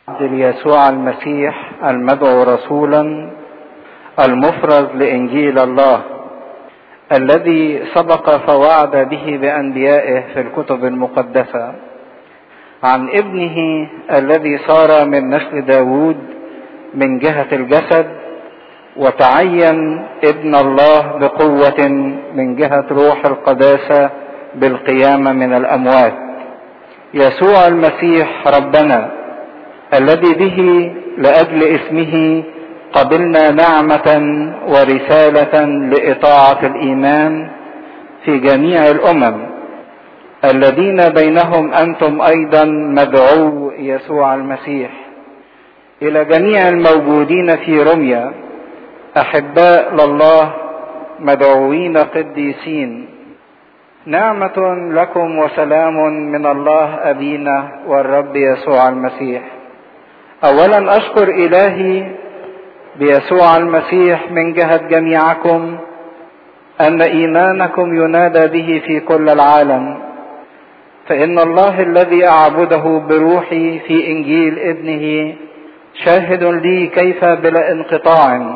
عبد يسوع المسيح المدعو رسولا المفرز لانجيل الله الذي سبق فوعد به بانبيائه في الكتب المقدسه عن ابنه الذي صار من نسل داوود من جهه الجسد وتعين ابن الله بقوه من جهه روح القداسه بالقيامه من الاموات يسوع المسيح ربنا الذي به لاجل اسمه قبلنا نعمه ورساله لاطاعه الايمان في جميع الامم الذين بينهم انتم ايضا مدعو يسوع المسيح الى جميع الموجودين في رميه احباء لله مدعوين قديسين نعمه لكم وسلام من الله ابينا والرب يسوع المسيح اولا اشكر الهي بيسوع المسيح من جهه جميعكم ان ايمانكم ينادى به في كل العالم فان الله الذي اعبده بروحي في انجيل ابنه شاهد لي كيف بلا انقطاع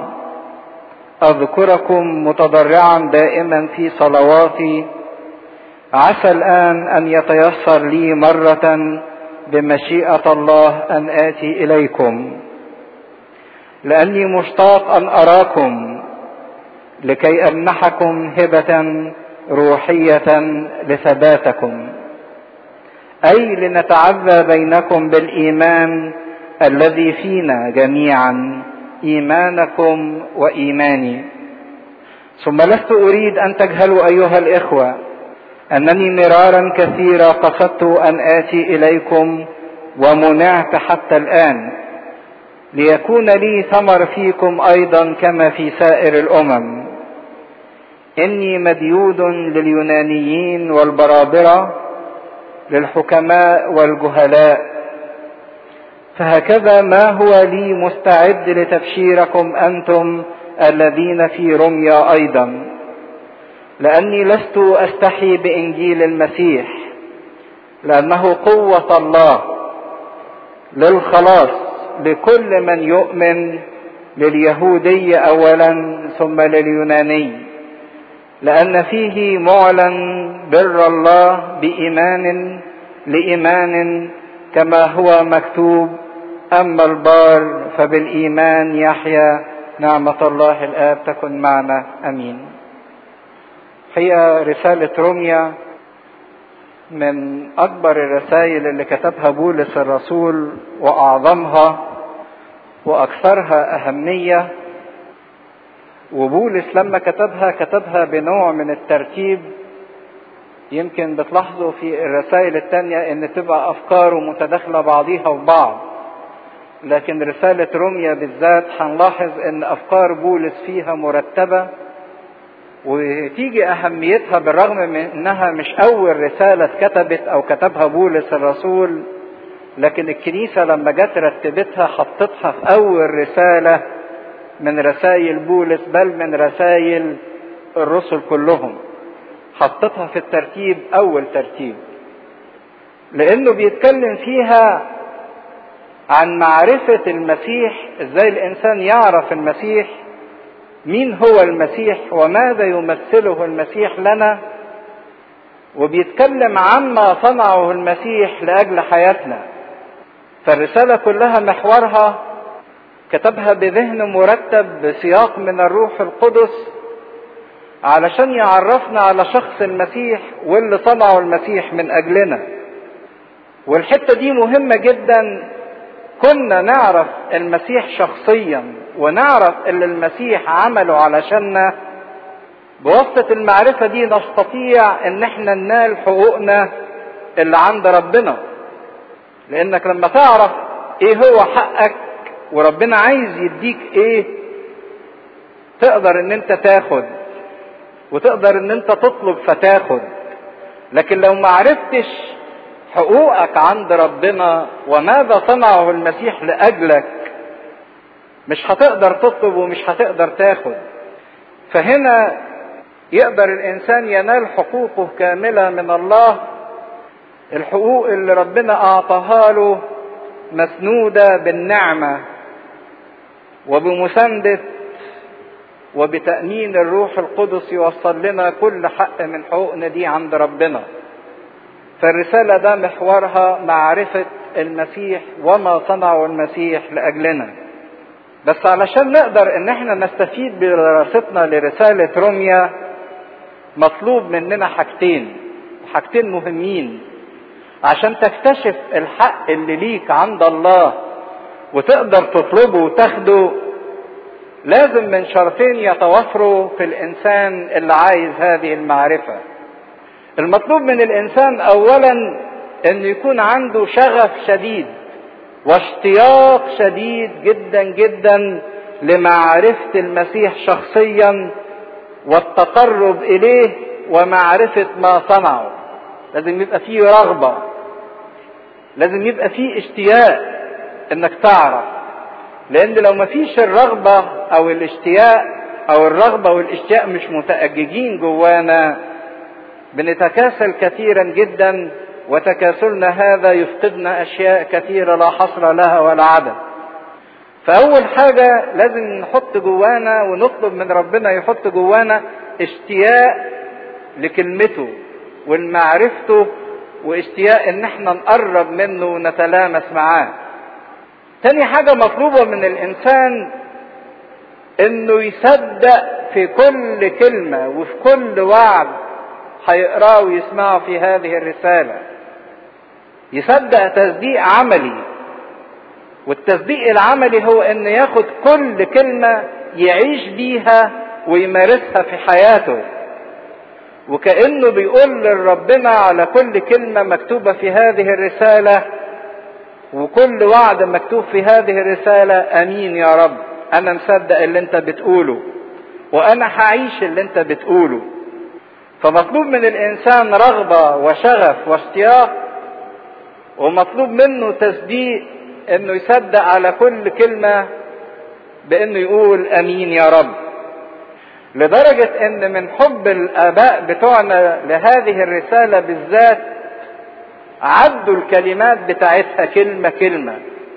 اذكركم متضرعا دائما في صلواتي عسى الان ان يتيسر لي مره بمشيئه الله ان اتي اليكم لاني مشتاق ان اراكم لكي امنحكم هبه روحيه لثباتكم اي لنتعزى بينكم بالايمان الذي فينا جميعا ايمانكم وايماني ثم لست اريد ان تجهلوا ايها الاخوه انني مرارا كثيرا قصدت ان اتي اليكم ومنعت حتى الان ليكون لي ثمر فيكم ايضا كما في سائر الامم اني مديود لليونانيين والبرابره للحكماء والجهلاء فهكذا ما هو لي مستعد لتبشيركم انتم الذين في رميا ايضا لاني لست استحي بانجيل المسيح لانه قوه الله للخلاص لكل من يؤمن لليهودي اولا ثم لليوناني لان فيه معلن بر الله بايمان لايمان كما هو مكتوب اما البار فبالايمان يحيا نعمه الله الاب تكن معنا امين هي رساله روميا من اكبر الرسائل اللي كتبها بولس الرسول واعظمها واكثرها اهميه وبولس لما كتبها كتبها بنوع من الترتيب يمكن بتلاحظوا في الرسائل التانية ان تبقى افكاره متداخلة بعضيها وبعض لكن رسالة روميا بالذات هنلاحظ ان افكار بولس فيها مرتبة وتيجي اهميتها بالرغم من انها مش اول رسالة اتكتبت او كتبها بولس الرسول لكن الكنيسة لما جت رتبتها حطتها في اول رسالة من رسائل بولس بل من رسائل الرسل كلهم حطتها في الترتيب اول ترتيب لانه بيتكلم فيها عن معرفة المسيح ازاي الانسان يعرف المسيح مين هو المسيح وماذا يمثله المسيح لنا وبيتكلم عما صنعه المسيح لاجل حياتنا فالرسالة كلها محورها كتبها بذهن مرتب بسياق من الروح القدس علشان يعرفنا على شخص المسيح واللي صنعه المسيح من اجلنا والحته دي مهمه جدا كنا نعرف المسيح شخصيا ونعرف اللي المسيح عمله علشاننا بواسطه المعرفه دي نستطيع ان احنا ننال حقوقنا اللي عند ربنا لانك لما تعرف ايه هو حقك وربنا عايز يديك ايه تقدر ان انت تاخد وتقدر ان انت تطلب فتاخد لكن لو ما عرفتش حقوقك عند ربنا وماذا صنعه المسيح لاجلك مش هتقدر تطلب ومش هتقدر تاخد فهنا يقدر الانسان ينال حقوقه كامله من الله الحقوق اللي ربنا اعطاها له مسنودة بالنعمة وبمساندة وبتأمين الروح القدس يوصل لنا كل حق من حقوقنا دي عند ربنا فالرسالة ده محورها معرفة المسيح وما صنعه المسيح لأجلنا بس علشان نقدر ان احنا نستفيد بدراستنا لرسالة روميا مطلوب مننا حاجتين حاجتين مهمين عشان تكتشف الحق اللي ليك عند الله وتقدر تطلبه وتاخده لازم من شرطين يتوافروا في الانسان اللي عايز هذه المعرفه المطلوب من الانسان اولا انه يكون عنده شغف شديد واشتياق شديد جدا جدا لمعرفه المسيح شخصيا والتقرب اليه ومعرفه ما صنعه لازم يبقى فيه رغبه لازم يبقى فيه اشتياق انك تعرف لان لو مفيش الرغبه او الاشتياق او الرغبه والاشتياق مش متأججين جوانا بنتكاسل كثيرا جدا وتكاسلنا هذا يفقدنا اشياء كثيره لا حصر لها ولا عدد فاول حاجه لازم نحط جوانا ونطلب من ربنا يحط جوانا اشتياق لكلمته ولمعرفته واشتياق ان احنا نقرب منه ونتلامس معاه تاني حاجة مطلوبة من الإنسان إنه يصدق في كل كلمة وفي كل وعد هيقراه ويسمعه في هذه الرسالة. يصدق تصديق عملي. والتصديق العملي هو إنه ياخد كل كلمة يعيش بيها ويمارسها في حياته. وكأنه بيقول لربنا على كل كلمة مكتوبة في هذه الرسالة وكل وعد مكتوب في هذه الرسالة أمين يا رب أنا مصدق اللي أنت بتقوله وأنا هعيش اللي أنت بتقوله فمطلوب من الإنسان رغبة وشغف واشتياق ومطلوب منه تصديق إنه يصدق على كل كلمة بإنه يقول أمين يا رب لدرجة إن من حب الآباء بتوعنا لهذه الرسالة بالذات عدوا الكلمات بتاعتها كلمة كلمة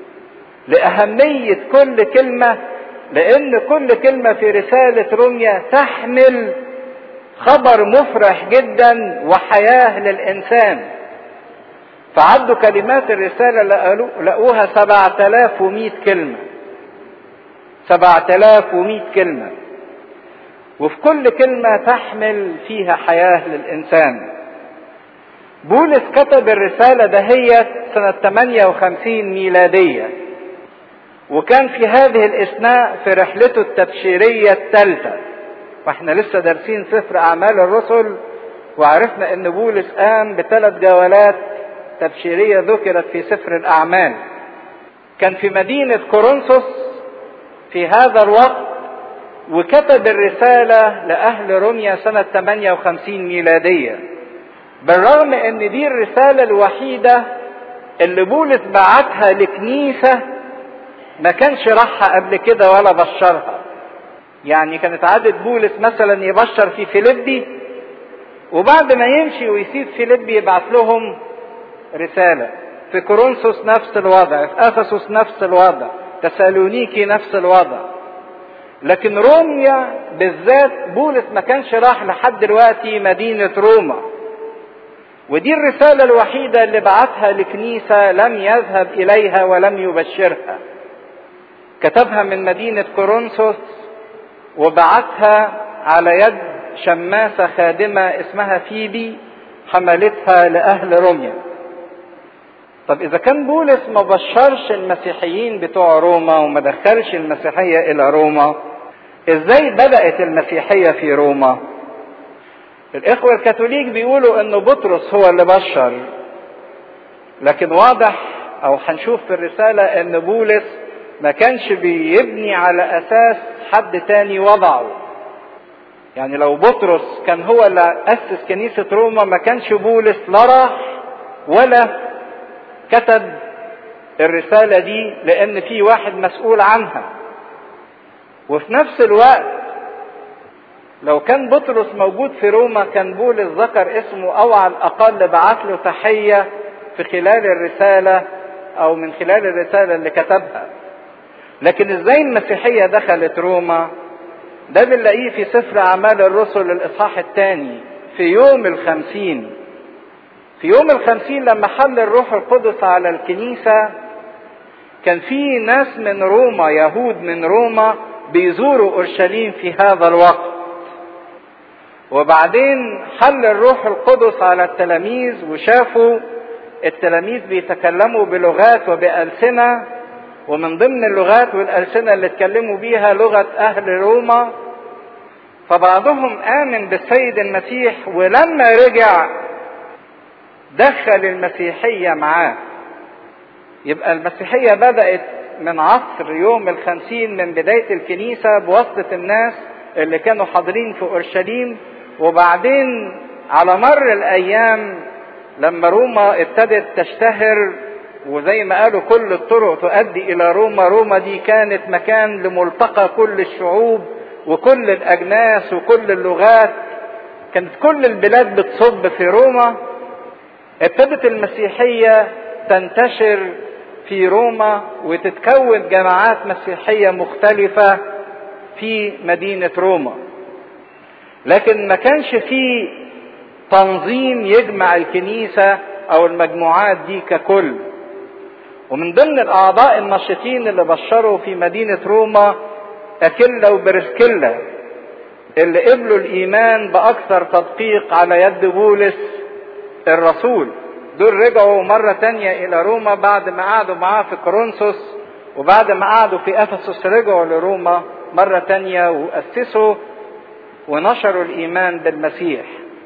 لأهمية كل كلمة لأن كل كلمة في رسالة روميا تحمل خبر مفرح جدا وحياة للإنسان فعدوا كلمات الرسالة لقوها سبعة آلاف ومئة كلمة سبعة آلاف ومئة كلمة وفي كل كلمة تحمل فيها حياة للإنسان بولس كتب الرسالة دهيت سنة 58 ميلادية وكان في هذه الإثناء في رحلته التبشيرية الثالثة واحنا لسه دارسين سفر أعمال الرسل وعرفنا أن بولس قام بثلاث جولات تبشيرية ذكرت في سفر الأعمال كان في مدينة كورنثوس في هذا الوقت وكتب الرسالة لأهل روميا سنة 58 ميلادية بالرغم ان دي الرسالة الوحيدة اللي بولس بعتها لكنيسة ما كانش راحها قبل كده ولا بشرها يعني كانت عادة بولس مثلا يبشر في فيليبي وبعد ما يمشي ويسيب فيليبي يبعت لهم رسالة في كورنثوس نفس الوضع في افسس نفس الوضع تسالونيكي نفس الوضع لكن روميا بالذات بولس ما كانش راح لحد دلوقتي مدينة روما ودي الرسالة الوحيدة اللي بعتها لكنيسة لم يذهب إليها ولم يبشرها كتبها من مدينة كورنثوس وبعتها على يد شماسة خادمة اسمها فيبي حملتها لأهل روميا طب إذا كان بولس ما بشرش المسيحيين بتوع روما وما دخلش المسيحية إلى روما إزاي بدأت المسيحية في روما؟ الإخوة الكاثوليك بيقولوا إن بطرس هو اللي بشر لكن واضح أو هنشوف في الرسالة إن بولس ما كانش بيبني على أساس حد تاني وضعه يعني لو بطرس كان هو اللي أسس كنيسة روما ما كانش بولس لا راح ولا كتب الرسالة دي لأن في واحد مسؤول عنها وفي نفس الوقت لو كان بطرس موجود في روما كان بولس ذكر اسمه او على الاقل بعت له تحيه في خلال الرساله او من خلال الرسالة اللي كتبها لكن ازاي المسيحية دخلت روما ده بنلاقيه في سفر اعمال الرسل الاصحاح الثاني في يوم الخمسين في يوم الخمسين لما حل الروح القدس على الكنيسة كان في ناس من روما يهود من روما بيزوروا اورشليم في هذا الوقت وبعدين حل الروح القدس على التلاميذ وشافوا التلاميذ بيتكلموا بلغات وبألسنة ومن ضمن اللغات والألسنة اللي اتكلموا بيها لغة أهل روما فبعضهم آمن بالسيد المسيح ولما رجع دخل المسيحية معاه يبقى المسيحية بدأت من عصر يوم الخمسين من بداية الكنيسة بواسطة الناس اللي كانوا حاضرين في أورشليم وبعدين على مر الأيام لما روما ابتدت تشتهر وزي ما قالوا كل الطرق تؤدي إلى روما روما دي كانت مكان لملتقى كل الشعوب وكل الأجناس وكل اللغات كانت كل البلاد بتصب في روما ابتدت المسيحية تنتشر في روما وتتكون جماعات مسيحية مختلفة في مدينة روما لكن ما كانش في تنظيم يجمع الكنيسة او المجموعات دي ككل ومن ضمن الاعضاء النشطين اللي بشروا في مدينة روما اكيلا وبرسكيلا اللي قبلوا الايمان باكثر تدقيق على يد بولس الرسول دول رجعوا مرة تانية الى روما بعد ما قعدوا معاه في كورنثوس وبعد ما قعدوا في افسس رجعوا لروما مرة تانية واسسوا ونشروا الايمان بالمسيح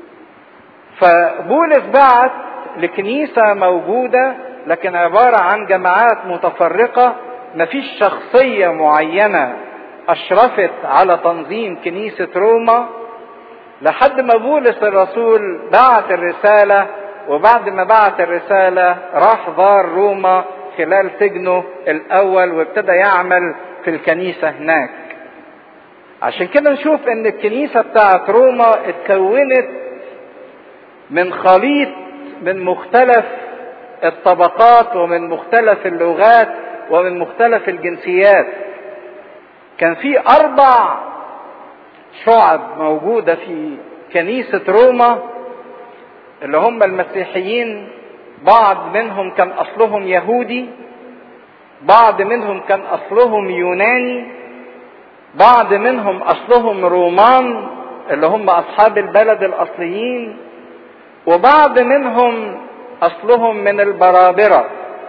فبولس بعت لكنيسة موجودة لكن عبارة عن جماعات متفرقة مفيش شخصية معينة أشرفت على تنظيم كنيسة روما لحد ما بولس الرسول بعت الرسالة وبعد ما بعت الرسالة راح زار روما خلال سجنه الأول وابتدى يعمل في الكنيسة هناك عشان كده نشوف ان الكنيسة بتاعت روما اتكونت من خليط من مختلف الطبقات ومن مختلف اللغات ومن مختلف الجنسيات كان في اربع شعب موجودة في كنيسة روما اللي هم المسيحيين بعض منهم كان اصلهم يهودي بعض منهم كان اصلهم يوناني بعض منهم اصلهم رومان اللي هم اصحاب البلد الاصليين وبعض منهم اصلهم من البرابره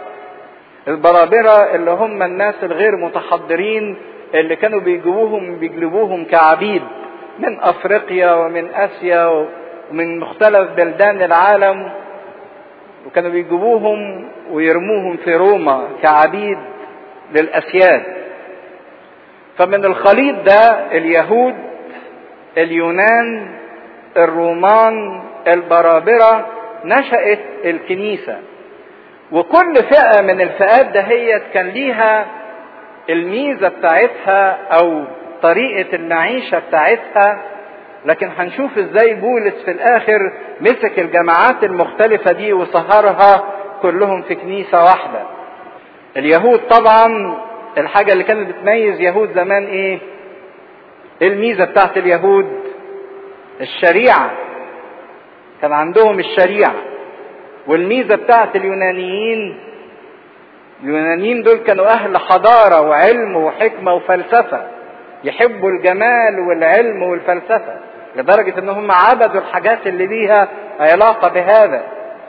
البرابره اللي هم الناس الغير متحضرين اللي كانوا بيجيبوهم بيجلبوهم كعبيد من افريقيا ومن اسيا ومن مختلف بلدان العالم وكانوا بيجيبوهم ويرموهم في روما كعبيد للاسياد فمن الخليط ده اليهود اليونان الرومان البرابرة نشأت الكنيسة وكل فئة من الفئات دهيت كان ليها الميزة بتاعتها أو طريقة المعيشة بتاعتها لكن هنشوف ازاي بولس في الآخر مسك الجماعات المختلفة دي وسهرها كلهم في كنيسة واحدة اليهود طبعا الحاجة اللي كانت بتميز يهود زمان ايه الميزة بتاعت اليهود الشريعة كان عندهم الشريعة والميزة بتاعت اليونانيين اليونانيين دول كانوا أهل حضارة وعلم وحكمة وفلسفة يحبوا الجمال والعلم والفلسفة لدرجة ان هم عبدوا الحاجات اللي ليها علاقة بهذا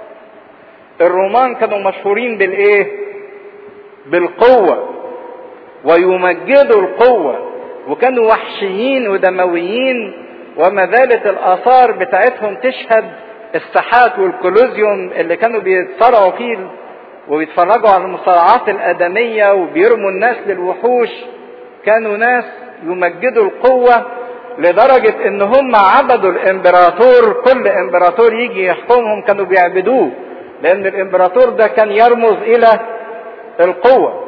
الرومان كانوا مشهورين بالايه بالقوة ويمجدوا القوة وكانوا وحشيين ودمويين وما زالت الآثار بتاعتهم تشهد الساحات والكولوزيوم اللي كانوا بيتصارعوا فيه وبيتفرجوا على المصارعات الآدمية وبيرموا الناس للوحوش كانوا ناس يمجدوا القوة لدرجة ان هم عبدوا الامبراطور كل امبراطور يجي يحكمهم كانوا بيعبدوه لان الامبراطور ده كان يرمز الى القوة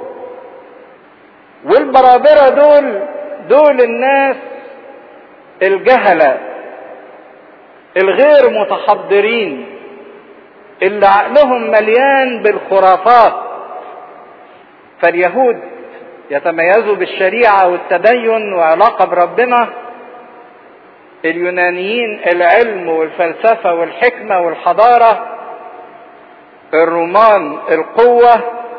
والبرابرة دول دول الناس الجهلة الغير متحضرين اللي عقلهم مليان بالخرافات فاليهود يتميزوا بالشريعة والتدين وعلاقة بربنا اليونانيين العلم والفلسفة والحكمة والحضارة الرومان القوة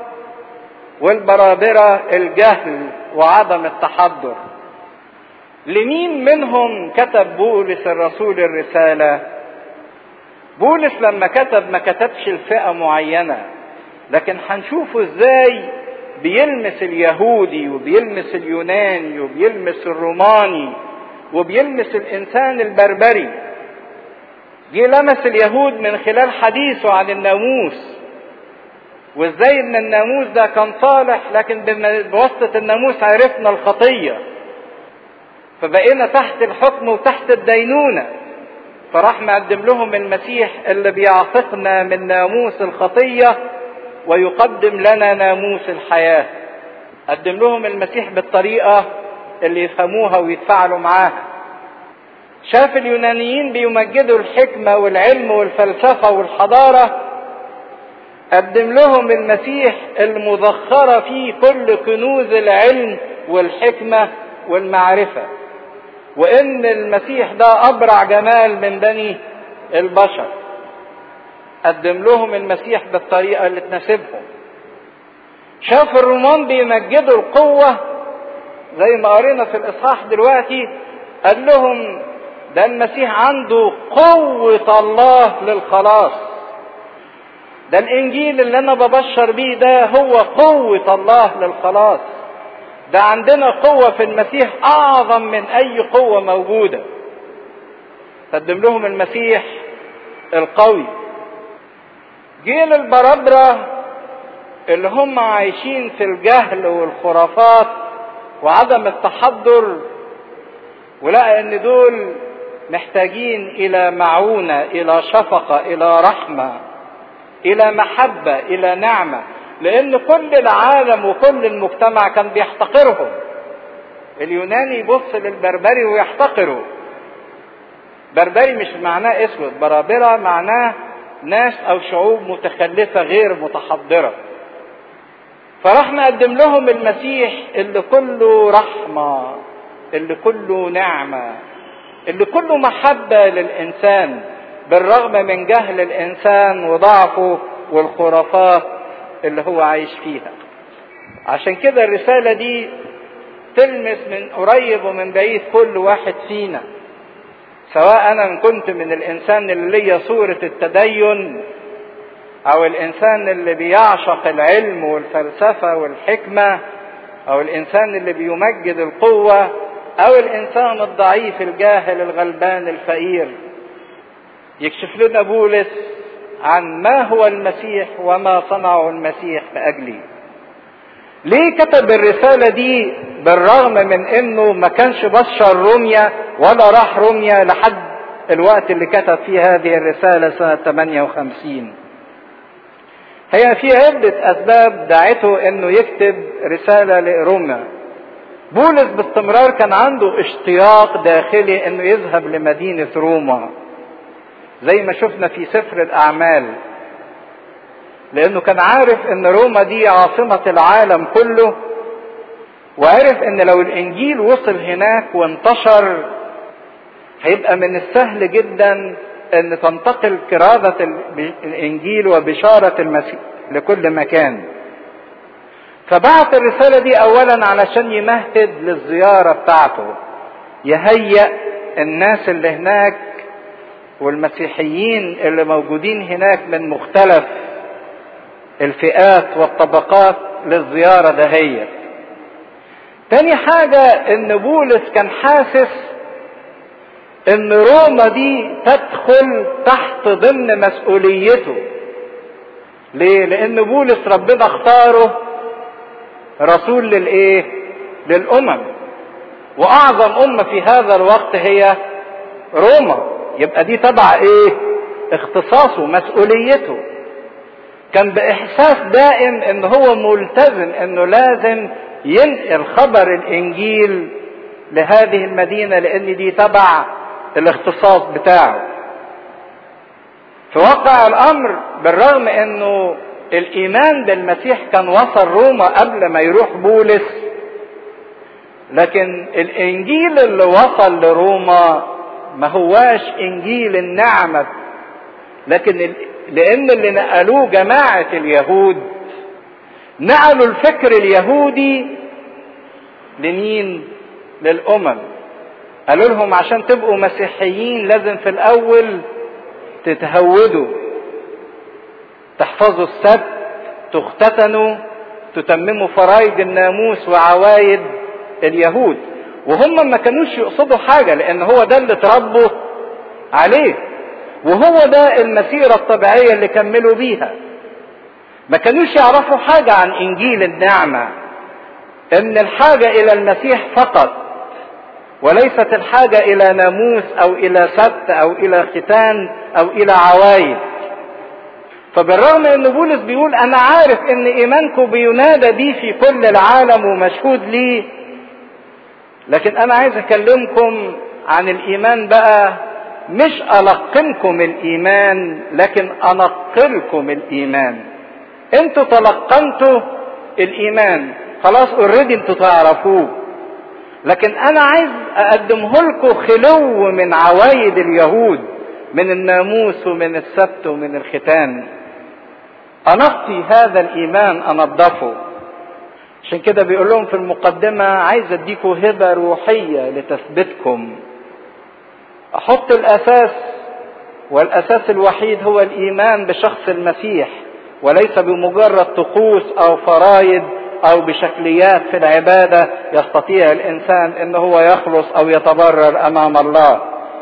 والبرابرة الجهل وعدم التحضر لمين منهم كتب بولس الرسول الرسالة بولس لما كتب ما كتبش الفئة معينة لكن هنشوفه ازاي بيلمس اليهودي وبيلمس اليوناني وبيلمس الروماني وبيلمس الانسان البربري جه لمس اليهود من خلال حديثه عن الناموس وازاي ان الناموس ده كان صالح لكن بواسطة الناموس عرفنا الخطية فبقينا تحت الحكم وتحت الدينونة فراح مقدم لهم المسيح اللي بيعتقنا من ناموس الخطية ويقدم لنا ناموس الحياة قدم لهم المسيح بالطريقة اللي يفهموها ويتفاعلوا معاها شاف اليونانيين بيمجدوا الحكمة والعلم والفلسفة والحضارة قدم لهم المسيح المذخرة فيه كل كنوز العلم والحكمة والمعرفة وإن المسيح ده أبرع جمال من بني البشر قدم لهم المسيح بالطريقة اللي تناسبهم شاف الرومان بيمجدوا القوة زي ما قرينا في الإصحاح دلوقتي قال لهم ده المسيح عنده قوة الله للخلاص ده الإنجيل اللي أنا ببشر بيه ده هو قوة الله للخلاص ده عندنا قوة في المسيح أعظم من أي قوة موجودة قدم لهم المسيح القوي جيل البربرة اللي هم عايشين في الجهل والخرافات وعدم التحضر ولقى ان دول محتاجين الى معونة الى شفقة الى رحمة الى محبة الى نعمة لان كل العالم وكل المجتمع كان بيحتقرهم اليوناني يبص للبربري ويحتقره بربري مش معناه اسود برابرة معناه ناس او شعوب متخلفة غير متحضرة فراح نقدم لهم المسيح اللي كله رحمة اللي كله نعمة اللي كله محبة للإنسان بالرغم من جهل الإنسان وضعفه والخرافات اللي هو عايش فيها عشان كده الرسالة دي تلمس من قريب ومن بعيد كل واحد فينا سواء أنا كنت من الإنسان اللي ليا صورة التدين او الانسان اللي بيعشق العلم والفلسفة والحكمة او الانسان اللي بيمجد القوة او الانسان الضعيف الجاهل الغلبان الفقير يكشف لنا بولس عن ما هو المسيح وما صنعه المسيح لاجلي ليه كتب الرسالة دي بالرغم من انه ما كانش بشر روميا ولا راح روميا لحد الوقت اللي كتب فيه هذه الرسالة سنة 58 هي في عدة أسباب دعته إنه يكتب رسالة لروما. بولس باستمرار كان عنده اشتياق داخلي إنه يذهب لمدينة روما. زي ما شفنا في سفر الأعمال. لأنه كان عارف إن روما دي عاصمة العالم كله وعرف إن لو الإنجيل وصل هناك وانتشر هيبقى من السهل جدا ان تنتقل كرازة الانجيل وبشارة المسيح لكل مكان فبعت الرسالة دي اولا علشان يمهد للزيارة بتاعته يهيأ الناس اللي هناك والمسيحيين اللي موجودين هناك من مختلف الفئات والطبقات للزيارة دهيت تاني حاجة ان بولس كان حاسس ان روما دي تدخل تحت ضمن مسؤوليته ليه لان بولس ربنا اختاره رسول للايه للامم واعظم امه في هذا الوقت هي روما يبقى دي تبع ايه اختصاصه مسؤوليته كان باحساس دائم ان هو ملتزم انه لازم ينقل خبر الانجيل لهذه المدينه لان دي تبع الاختصاص بتاعه في واقع الامر بالرغم انه الايمان بالمسيح كان وصل روما قبل ما يروح بولس لكن الانجيل اللي وصل لروما ما هواش انجيل النعمة لكن لان اللي نقلوه جماعة اليهود نقلوا الفكر اليهودي لمين للامم قالوا لهم عشان تبقوا مسيحيين لازم في الاول تتهودوا تحفظوا السبت تختتنوا تتمموا فرايد الناموس وعوايد اليهود وهم ما كانوش يقصدوا حاجه لان هو ده اللي اتربوا عليه وهو ده المسيره الطبيعيه اللي كملوا بيها ما كانوش يعرفوا حاجه عن انجيل النعمه ان الحاجه الى المسيح فقط وليست الحاجه الى ناموس او الى سبت او الى ختان او الى عوايد فبالرغم ان بولس بيقول انا عارف ان ايمانكم بينادى بيه في كل العالم ومشهود ليه لكن انا عايز اكلمكم عن الايمان بقى مش القنكم الايمان لكن انقلكم الايمان انتوا تلقنتوا الايمان خلاص اوريدي انتوا تعرفوه لكن انا عايز اقدمه لكم خلو من عوايد اليهود من الناموس ومن السبت ومن الختان انقي هذا الايمان انضفه عشان كده بيقول لهم في المقدمة عايز اديكوا هبة روحية لتثبتكم احط الاساس والاساس الوحيد هو الايمان بشخص المسيح وليس بمجرد طقوس او فرايد او بشكليات في العبادة يستطيع الانسان ان هو يخلص او يتبرر امام الله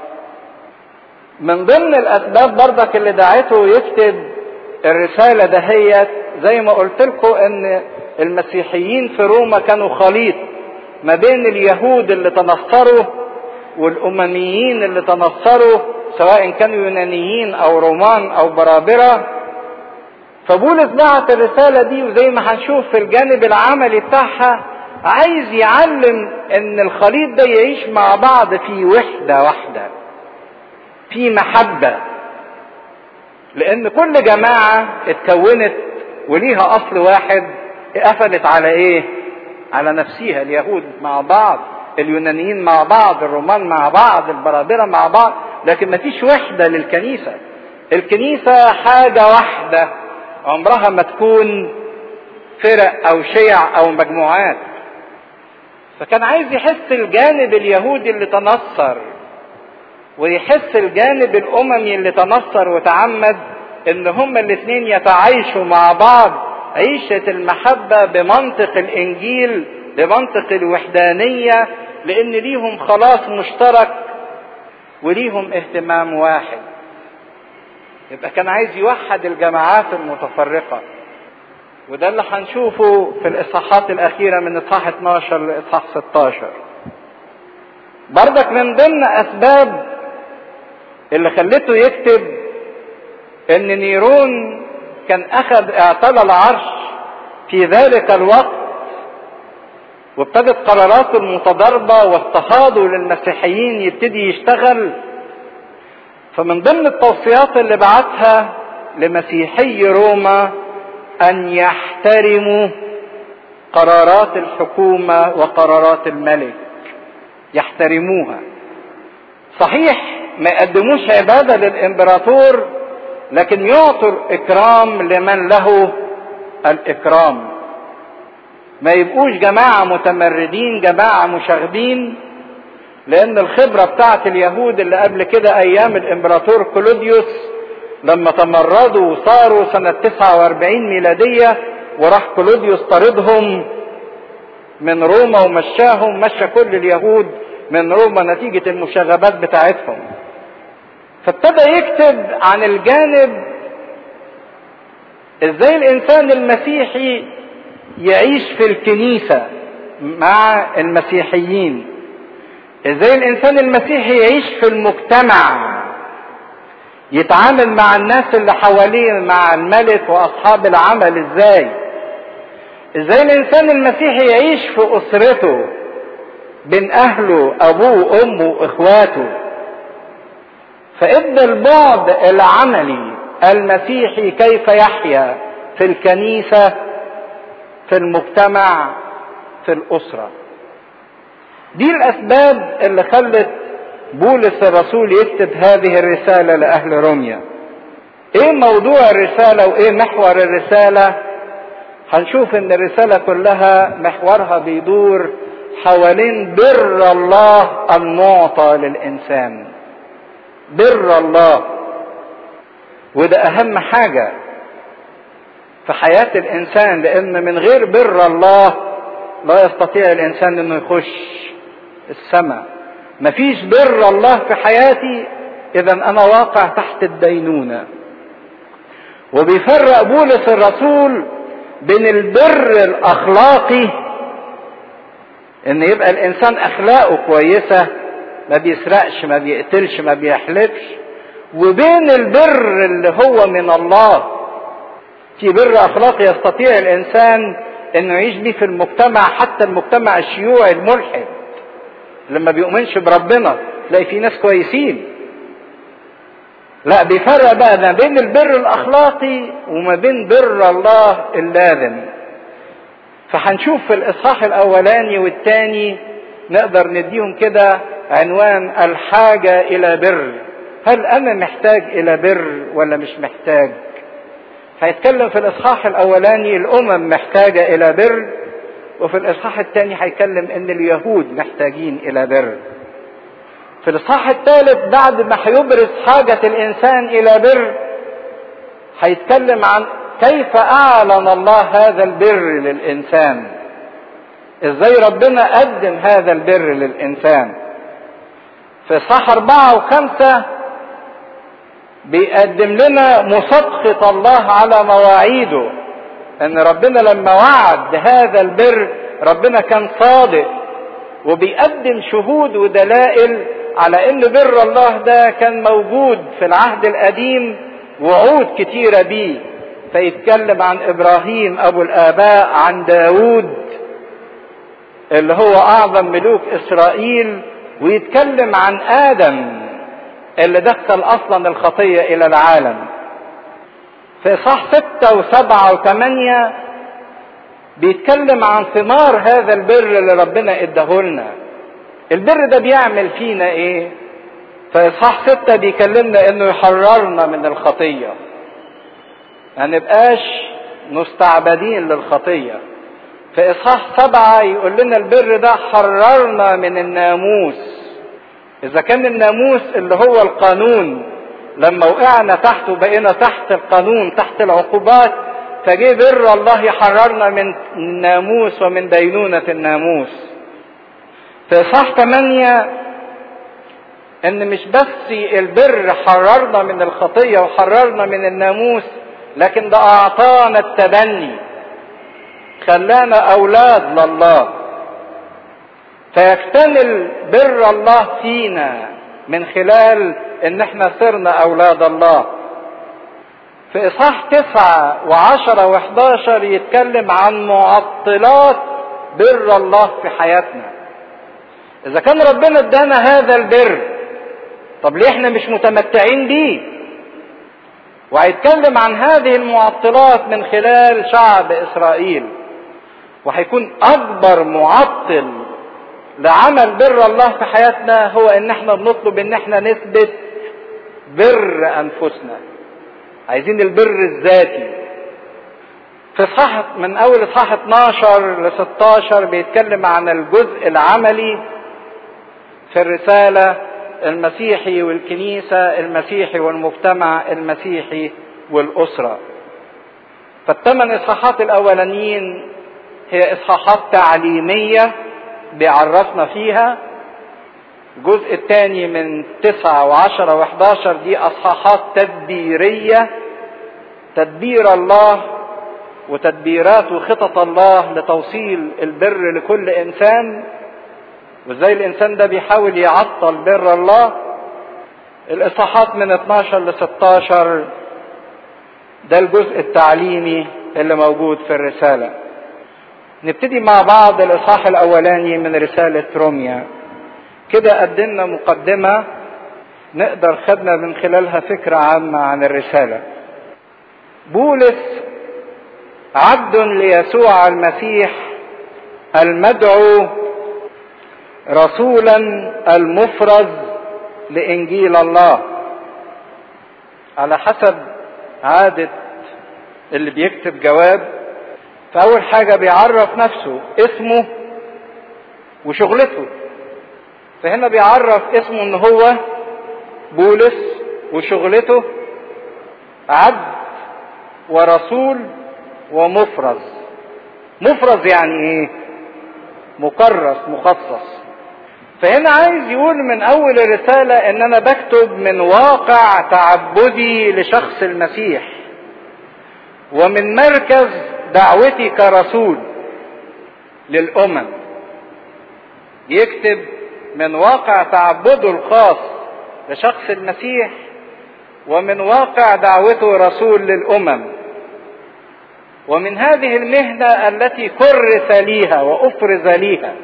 من ضمن الاسباب برضك اللي دعته يكتب الرسالة دهيت زي ما قلت لكم ان المسيحيين في روما كانوا خليط ما بين اليهود اللي تنصروا والامميين اللي تنصروا سواء كانوا يونانيين او رومان او برابرة فبولس بعت الرسالة دي وزي ما هنشوف في الجانب العملي بتاعها عايز يعلم ان الخليط ده يعيش مع بعض في وحدة واحدة في محبة لان كل جماعة اتكونت وليها اصل واحد قفلت على ايه على نفسها اليهود مع بعض اليونانيين مع بعض الرومان مع بعض البرابرة مع بعض لكن مفيش وحدة للكنيسة الكنيسة حاجة واحدة عمرها ما تكون فرق او شيع او مجموعات فكان عايز يحس الجانب اليهودي اللي تنصر ويحس الجانب الاممي اللي تنصر وتعمد ان هما الاثنين يتعايشوا مع بعض عيشة المحبة بمنطق الانجيل بمنطق الوحدانية لان ليهم خلاص مشترك وليهم اهتمام واحد يبقى كان عايز يوحد الجماعات المتفرقة وده اللي هنشوفه في الاصحاحات الاخيرة من اصحاح 12 لاصحاح 16 بردك من ضمن اسباب اللي خلته يكتب ان نيرون كان اخذ اعتلى العرش في ذلك الوقت وابتدت قراراته المتضاربة واضطهاده للمسيحيين يبتدي يشتغل فمن ضمن التوصيات اللي بعتها لمسيحي روما ان يحترموا قرارات الحكومة وقرارات الملك يحترموها صحيح ما يقدموش عبادة للامبراطور لكن يعطوا اكرام لمن له الاكرام ما يبقوش جماعة متمردين جماعة مشاغبين لان الخبرة بتاعت اليهود اللي قبل كده ايام الامبراطور كلوديوس لما تمردوا وصاروا سنة 49 ميلادية وراح كلوديوس طردهم من روما ومشاهم مشى كل اليهود من روما نتيجة المشاغبات بتاعتهم فابتدى يكتب عن الجانب ازاي الانسان المسيحي يعيش في الكنيسة مع المسيحيين ازاي الانسان المسيحي يعيش في المجتمع يتعامل مع الناس اللي حواليه مع الملك واصحاب العمل ازاي ازاي الانسان المسيحي يعيش في اسرته بين اهله ابوه وامه واخواته فادى البعد العملي المسيحي كيف يحيا في الكنيسة في المجتمع في الأسرة دي الأسباب اللي خلت بولس الرسول يكتب هذه الرسالة لأهل روميا ايه موضوع الرسالة وايه محور الرسالة هنشوف ان الرسالة كلها محورها بيدور حوالين بر الله المعطى للإنسان بر الله وده أهم حاجة في حياة الإنسان لأن من غير بر الله لا يستطيع الإنسان إنه يخش السماء مفيش بر الله في حياتي إذا أنا واقع تحت الدينونة وبيفرق بولس الرسول بين البر الأخلاقي إن يبقى الإنسان أخلاقه كويسة ما بيسرقش ما بيقتلش ما بيحلفش وبين البر اللي هو من الله في بر اخلاقي يستطيع الانسان انه يعيش بيه في المجتمع حتى المجتمع الشيوعي الملحد لما بيؤمنش بربنا تلاقي في ناس كويسين لا بيفرق بقى ما بين البر الاخلاقي وما بين بر الله اللازم فهنشوف في الاصحاح الاولاني والثاني نقدر نديهم كده عنوان الحاجه الى بر هل انا محتاج الى بر ولا مش محتاج هيتكلم في الاصحاح الاولاني الامم محتاجه الى بر وفي الاصحاح الثاني هيتكلم ان اليهود محتاجين الى بر في الاصحاح الثالث بعد ما هيبرز حاجه الانسان الى بر هيتكلم عن كيف اعلن الله هذا البر للانسان ازاي ربنا قدم هذا البر للانسان في اصحاح اربعه وخمسه بيقدم لنا مصدقة الله على مواعيده ان ربنا لما وعد بهذا البر ربنا كان صادق وبيقدم شهود ودلائل على ان بر الله ده كان موجود في العهد القديم وعود كتيرة بيه فيتكلم عن ابراهيم ابو الاباء عن داود اللي هو اعظم ملوك اسرائيل ويتكلم عن ادم اللي دخل اصلا الخطيه الى العالم في اصحاح ستة وسبعة وثمانية بيتكلم عن ثمار هذا البر اللي ربنا اداهولنا البر ده بيعمل فينا ايه في اصحاح ستة بيكلمنا انه يحررنا من الخطية ما نبقاش مستعبدين للخطية في اصحاح سبعة يقول لنا البر ده حررنا من الناموس اذا كان الناموس اللي هو القانون لما وقعنا تحته بقينا تحت القانون تحت العقوبات فجه بر الله يحررنا من الناموس ومن دينونة الناموس في اصحاح 8 ان مش بس البر حررنا من الخطية وحررنا من الناموس لكن ده اعطانا التبني خلانا اولاد لله فيكتمل بر الله فينا من خلال ان احنا صرنا اولاد الله في اصحاح تسعة وعشرة وحداشر يتكلم عن معطلات بر الله في حياتنا اذا كان ربنا ادانا هذا البر طب ليه احنا مش متمتعين بيه وهيتكلم عن هذه المعطلات من خلال شعب اسرائيل وهيكون اكبر معطل لعمل بر الله في حياتنا هو ان احنا بنطلب ان احنا نثبت بر انفسنا عايزين البر الذاتي في اصحاح من اول اصحاح 12 ل 16 بيتكلم عن الجزء العملي في الرساله المسيحي والكنيسه المسيحي والمجتمع المسيحي والاسره فالثمان اصحاحات الاولانيين هي اصحاحات تعليميه بيعرفنا فيها الجزء الثاني من تسعة وعشرة وحداشر دي أصحاحات تدبيرية تدبير الله وتدبيرات وخطط الله لتوصيل البر لكل إنسان وازاي الإنسان ده بيحاول يعطل بر الله الإصحاحات من 12 ل 16 ده الجزء التعليمي اللي موجود في الرسالة نبتدي مع بعض الإصحاح الأولاني من رسالة روميا كده قدمنا مقدمة نقدر خدنا من خلالها فكرة عامة عن الرسالة بولس عبد ليسوع المسيح المدعو رسولا المفرز لانجيل الله على حسب عاده اللي بيكتب جواب فاول حاجه بيعرف نفسه اسمه وشغلته فهنا بيعرف اسمه ان هو بولس وشغلته عبد ورسول ومفرز مفرز يعني ايه مكرس مخصص فهنا عايز يقول من اول الرسالة ان انا بكتب من واقع تعبدي لشخص المسيح ومن مركز دعوتي كرسول للامم يكتب من واقع تعبده الخاص لشخص المسيح ومن واقع دعوته رسول للامم ومن هذه المهنه التي كرس ليها وافرز ليها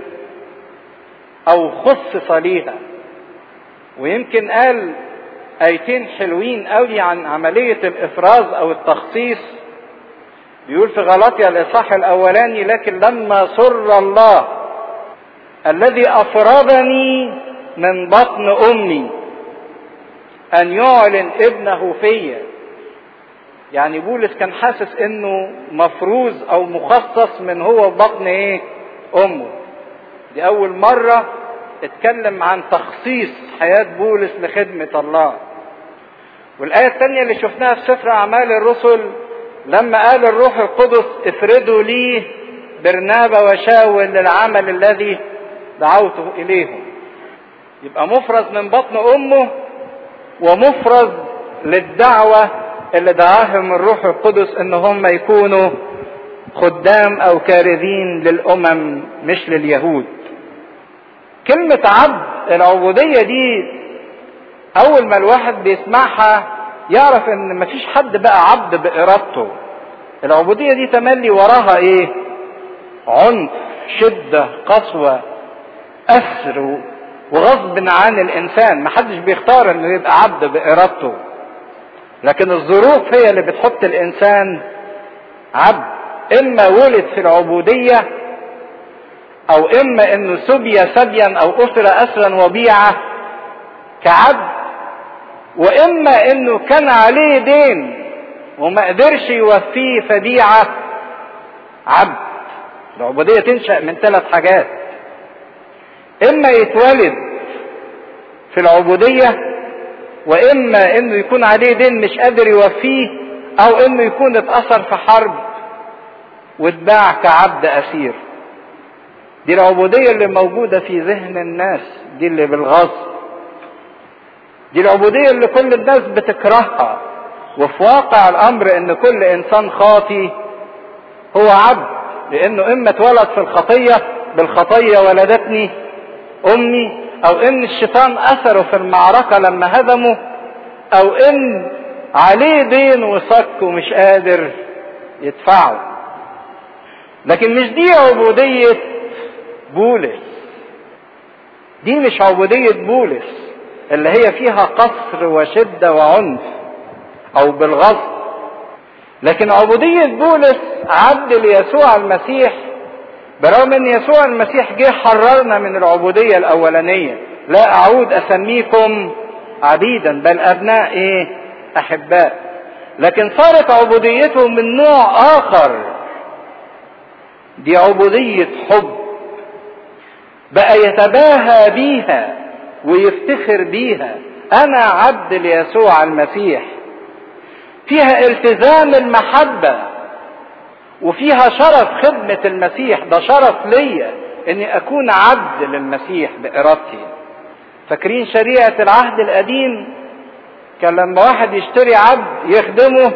او خصص ليها ويمكن قال ايتين حلوين قوي عن عمليه الافراز او التخصيص بيقول في غلطيا الاصحاح الاولاني لكن لما سر الله الذي افرزني من بطن امي ان يعلن ابنه فيا يعني بولس كان حاسس انه مفروز او مخصص من هو بطن ايه امه دي اول مرة اتكلم عن تخصيص حياة بولس لخدمة الله والآية الثانية اللي شفناها في سفر أعمال الرسل لما قال الروح القدس افردوا لي برنابا وشاول للعمل الذي دعوته إليهم يبقى مفرز من بطن أمه ومفرز للدعوة اللي دعاهم الروح القدس ان هم يكونوا خدام او كارثين للامم مش لليهود كلمة عبد العبودية دي اول ما الواحد بيسمعها يعرف ان مفيش حد بقى عبد بارادته العبودية دي تملي وراها ايه عنف شدة قسوة اسر وغصب عن الانسان محدش بيختار انه يبقى عبد بارادته لكن الظروف هي اللي بتحط الانسان عبد اما ولد في العبودية او اما انه سبي سبيا او اسر اسرا وبيعة كعبد واما انه كان عليه دين وما قدرش يوفيه فبيعة عبد العبودية تنشأ من ثلاث حاجات اما يتولد في العبودية واما انه يكون عليه دين مش قادر يوفيه او انه يكون اتأثر في حرب واتباع كعبد اسير دي العبودية اللي موجودة في ذهن الناس دي اللي بالغصب دي العبودية اللي كل الناس بتكرهها وفي واقع الامر ان كل انسان خاطي هو عبد لانه اما اتولد في الخطية بالخطية ولدتني امي او ان الشيطان اثره في المعركة لما هدمه او ان عليه دين وصك ومش قادر يدفعه لكن مش دي عبودية بولس دي مش عبودية بولس اللي هي فيها قصر وشدة وعنف او بالغصب لكن عبودية بولس عبد ليسوع المسيح برغم ان يسوع المسيح جه حررنا من العبودية الاولانية لا اعود اسميكم عبيدا بل ابناء ايه احباء لكن صارت عبوديته من نوع اخر دي عبودية حب بقى يتباهى بيها ويفتخر بيها انا عبد ليسوع المسيح فيها التزام المحبة وفيها شرف خدمة المسيح ده شرف ليا اني اكون عبد للمسيح بارادتي فاكرين شريعة العهد القديم كان لما واحد يشتري عبد يخدمه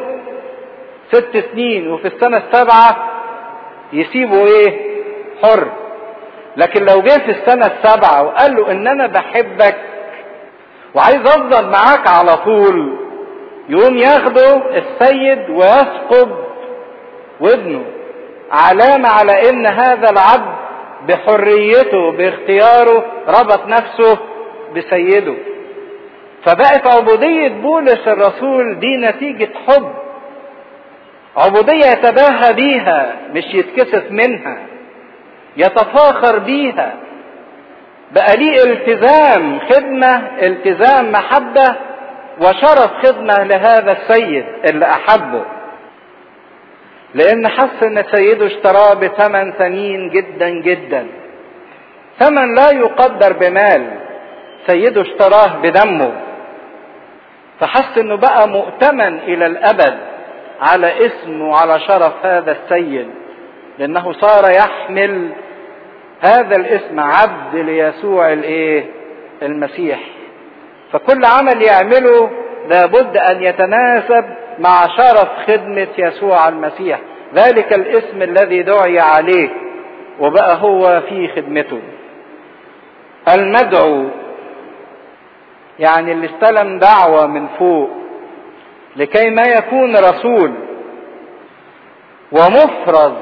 ست سنين وفي السنة السابعة يسيبه ايه حر لكن لو جه في السنة السابعة وقال له ان انا بحبك وعايز افضل معاك على طول يقوم ياخده السيد ويسقب ودنه علامة على ان هذا العبد بحريته باختياره ربط نفسه بسيده فبقت عبودية بولس الرسول دي نتيجة حب عبودية يتباهى بيها مش يتكسف منها يتفاخر بيها بقى ليه التزام خدمة التزام محبة وشرف خدمة لهذا السيد اللي أحبه لأن حس إن سيده اشتراه بثمن ثمين جدا جدا ثمن لا يقدر بمال سيده اشتراه بدمه فحس انه بقى مؤتمن الى الابد على اسم وعلى شرف هذا السيد لانه صار يحمل هذا الاسم عبد ليسوع الايه المسيح فكل عمل يعمله لابد ان يتناسب مع شرف خدمة يسوع المسيح ذلك الاسم الذي دعي عليه وبقى هو في خدمته المدعو يعني اللي استلم دعوة من فوق لكي ما يكون رسول ومفرز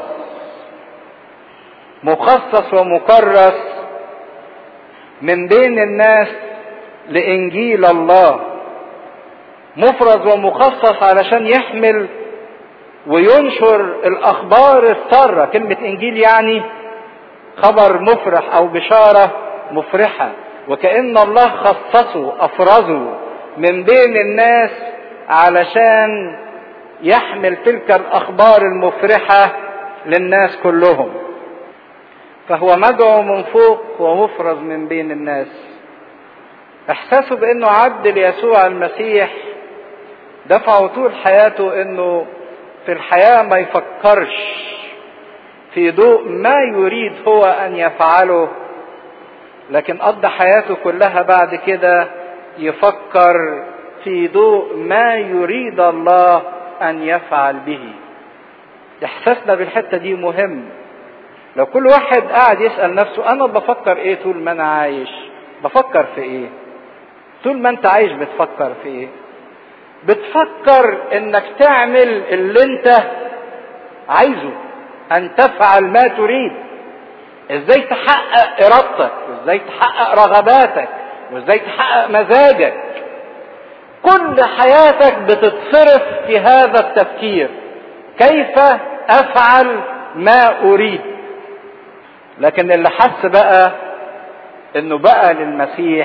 مخصص ومكرس من بين الناس لإنجيل الله مفرز ومخصص علشان يحمل وينشر الأخبار السارة كلمة إنجيل يعني خبر مفرح أو بشارة مفرحة وكأن الله خصصه أفرزه من بين الناس علشان يحمل تلك الأخبار المفرحة للناس كلهم فهو مدعو من فوق ومفرز من بين الناس احساسه بانه عبد ليسوع المسيح دفعه طول حياته انه في الحياة ما يفكرش في ضوء ما يريد هو ان يفعله لكن قضى حياته كلها بعد كده يفكر في ضوء ما يريد الله ان يفعل به احساسنا بالحته دي مهم لو كل واحد قاعد يسال نفسه انا بفكر ايه طول ما انا عايش بفكر في ايه طول ما انت عايش بتفكر في ايه بتفكر انك تعمل اللي انت عايزه ان تفعل ما تريد ازاي تحقق ارادتك وازاي تحقق رغباتك وازاي تحقق مزاجك كل حياتك بتتصرف في هذا التفكير كيف افعل ما اريد لكن اللي حس بقى انه بقى للمسيح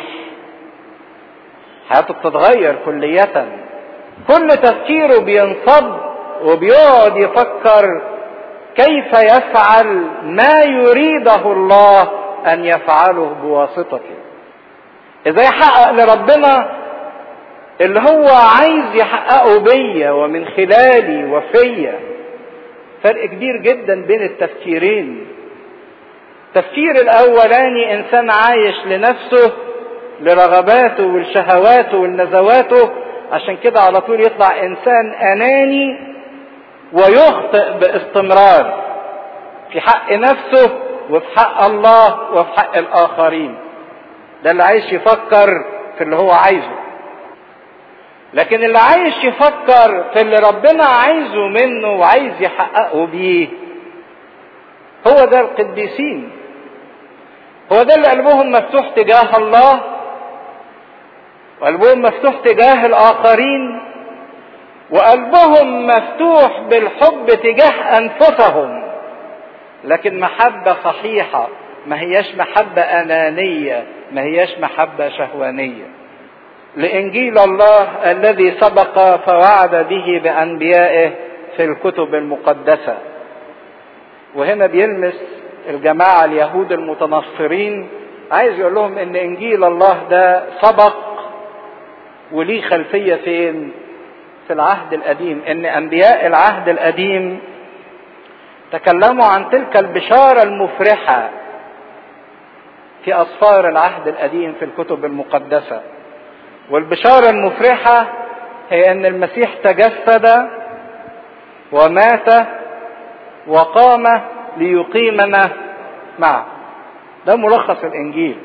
حياته بتتغير كلية كل تفكيره بينصب وبيقعد يفكر كيف يفعل ما يريده الله ان يفعله بواسطته ازاي يحقق لربنا اللي هو عايز يحققه بيا ومن خلالي وفيا فرق كبير جدا بين التفكيرين التفكير الاولاني انسان عايش لنفسه لرغباته ولشهواته ولنزواته عشان كده على طول يطلع انسان اناني ويخطئ باستمرار في حق نفسه وفي حق الله وفي حق الاخرين ده اللي عايش يفكر في اللي هو عايزه لكن اللي عايش يفكر في اللي ربنا عايزه منه وعايز يحققه بيه هو ده القديسين هو ده اللي قلبهم مفتوح تجاه الله وقلبهم مفتوح تجاه الآخرين وقلبهم مفتوح بالحب تجاه أنفسهم لكن محبة صحيحة ما هياش محبة أنانية ما هياش محبة شهوانية لإنجيل الله الذي سبق فوعد به بأنبيائه في الكتب المقدسة وهنا بيلمس الجماعة اليهود المتنصرين عايز يقول لهم ان انجيل الله ده سبق وليه خلفية فين في العهد القديم ان انبياء العهد القديم تكلموا عن تلك البشارة المفرحة في اسفار العهد القديم في الكتب المقدسة والبشارة المفرحة هي ان المسيح تجسد ومات وقام ليقيمنا معه ده ملخص الانجيل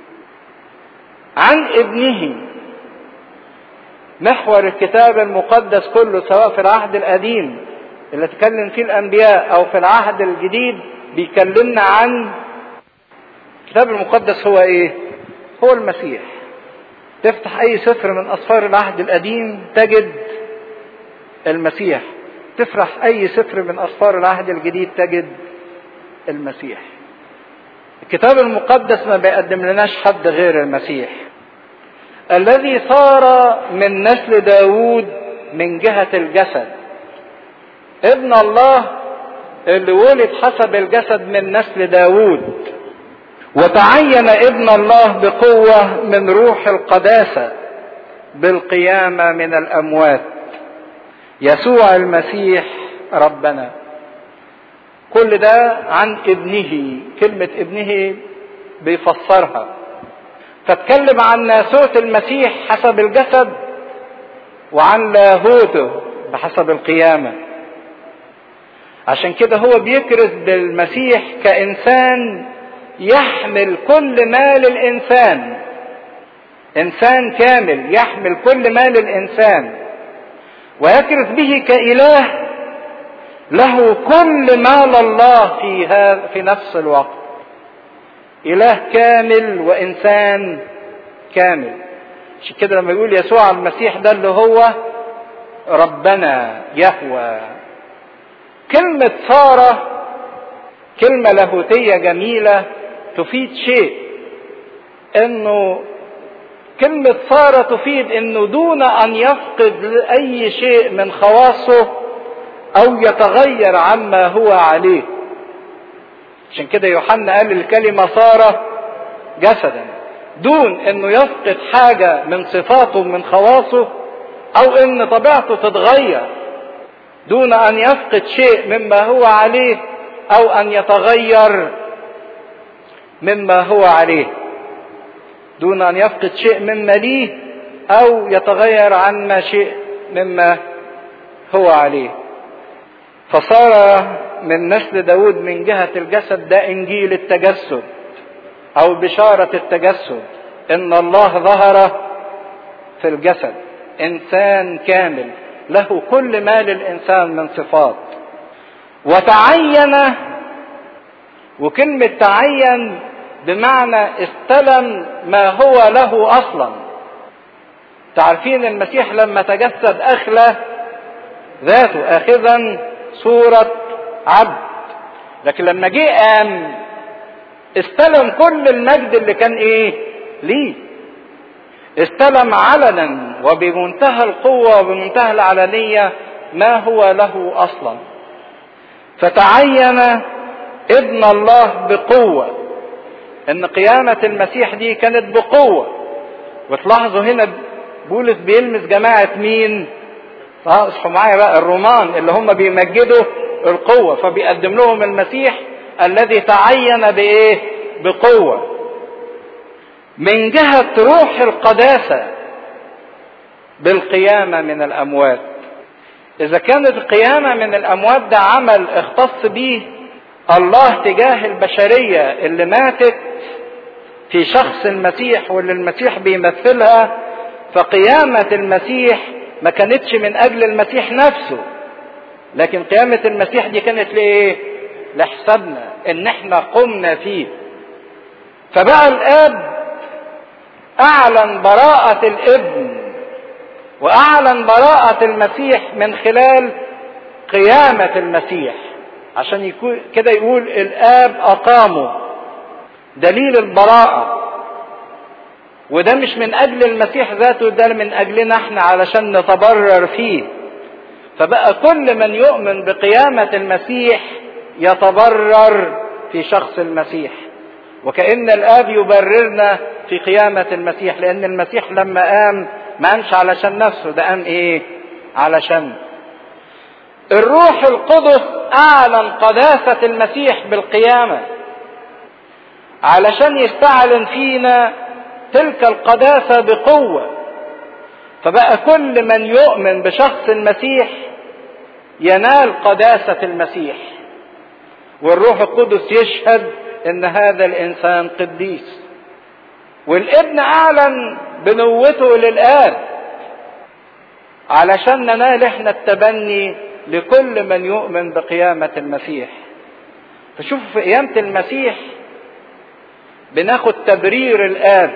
عن ابنه محور الكتاب المقدس كله سواء في العهد القديم اللي تكلم فيه الانبياء او في العهد الجديد بيكلمنا عن الكتاب المقدس هو ايه هو المسيح تفتح اي سفر من اسفار العهد القديم تجد المسيح تفرح اي سفر من اسفار العهد الجديد تجد المسيح الكتاب المقدس ما بيقدم لناش حد غير المسيح الذي صار من نسل داوود من جهة الجسد ابن الله اللي ولد حسب الجسد من نسل داوود وتعين ابن الله بقوة من روح القداسة بالقيامة من الأموات يسوع المسيح ربنا كل ده عن ابنه كلمة ابنه بيفسرها فاتكلم عن ناسوت المسيح حسب الجسد وعن لاهوته بحسب القيامة عشان كده هو بيكرز بالمسيح كإنسان يحمل كل ما للإنسان إنسان كامل يحمل كل ما للإنسان ويكرز به كإله له كل ما لله في هذا في نفس الوقت إله كامل وإنسان كامل عشان كده لما يقول يسوع المسيح ده اللي هو ربنا يهوى كلمة سارة كلمة لاهوتية جميلة تفيد شيء انه كلمة سارة تفيد انه دون ان يفقد اي شيء من خواصه او يتغير عما هو عليه عشان كده يوحنا قال الكلمة صار جسدا دون انه يفقد حاجة من صفاته من خواصه او ان طبيعته تتغير دون ان يفقد شيء مما هو عليه او ان يتغير مما هو عليه دون ان يفقد شيء مما ليه او يتغير عما شيء مما هو عليه فصار من نسل داود من جهة الجسد ده انجيل التجسد او بشارة التجسد ان الله ظهر في الجسد انسان كامل له كل ما للانسان من صفات وتعين وكلمة تعين بمعنى استلم ما هو له اصلا تعرفين المسيح لما تجسد اخلى ذاته اخذا صورة عبد لكن لما جه قام استلم كل المجد اللي كان ايه ليه استلم علنا وبمنتهى القوة وبمنتهى العلنية ما هو له اصلا فتعين ابن الله بقوة ان قيامة المسيح دي كانت بقوة وتلاحظوا هنا بولس بيلمس جماعة مين اه اصحوا معايا بقى الرومان اللي هم بيمجدوا القوة فبيقدم لهم المسيح الذي تعين بايه بقوة من جهة روح القداسة بالقيامة من الأموات إذا كانت القيامة من الأموات ده عمل اختص به الله تجاه البشرية اللي ماتت في شخص المسيح واللي المسيح بيمثلها فقيامة المسيح ما كانتش من أجل المسيح نفسه لكن قيامة المسيح دي كانت لإيه؟ لحسابنا إن إحنا قمنا فيه فبقى الآب أعلن براءة الابن وأعلن براءة المسيح من خلال قيامة المسيح عشان يكون كده يقول الآب أقامه دليل البراءة وده مش من أجل المسيح ذاته ده من أجلنا احنا علشان نتبرر فيه فبقى كل من يؤمن بقيامة المسيح يتبرر في شخص المسيح وكأن الآب يبررنا في قيامة المسيح لأن المسيح لما قام ما قامش علشان نفسه ده قام إيه؟ علشان الروح القدس أعلن قداسة المسيح بالقيامة علشان يستعلن فينا تلك القداسة بقوة فبقى كل من يؤمن بشخص المسيح ينال قداسة المسيح والروح القدس يشهد ان هذا الانسان قديس والابن اعلن بنوته للاب علشان ننال احنا التبني لكل من يؤمن بقيامة المسيح فشوفوا في قيامة المسيح بناخد تبرير الاب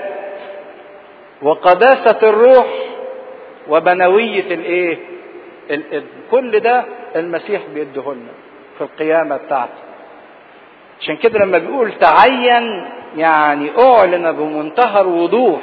وقداسة الروح وبنوية الايه الابن كل ده المسيح بيديهولنا في القيامة بتاعته عشان كده لما بيقول تعين يعني اعلن بمنتهى الوضوح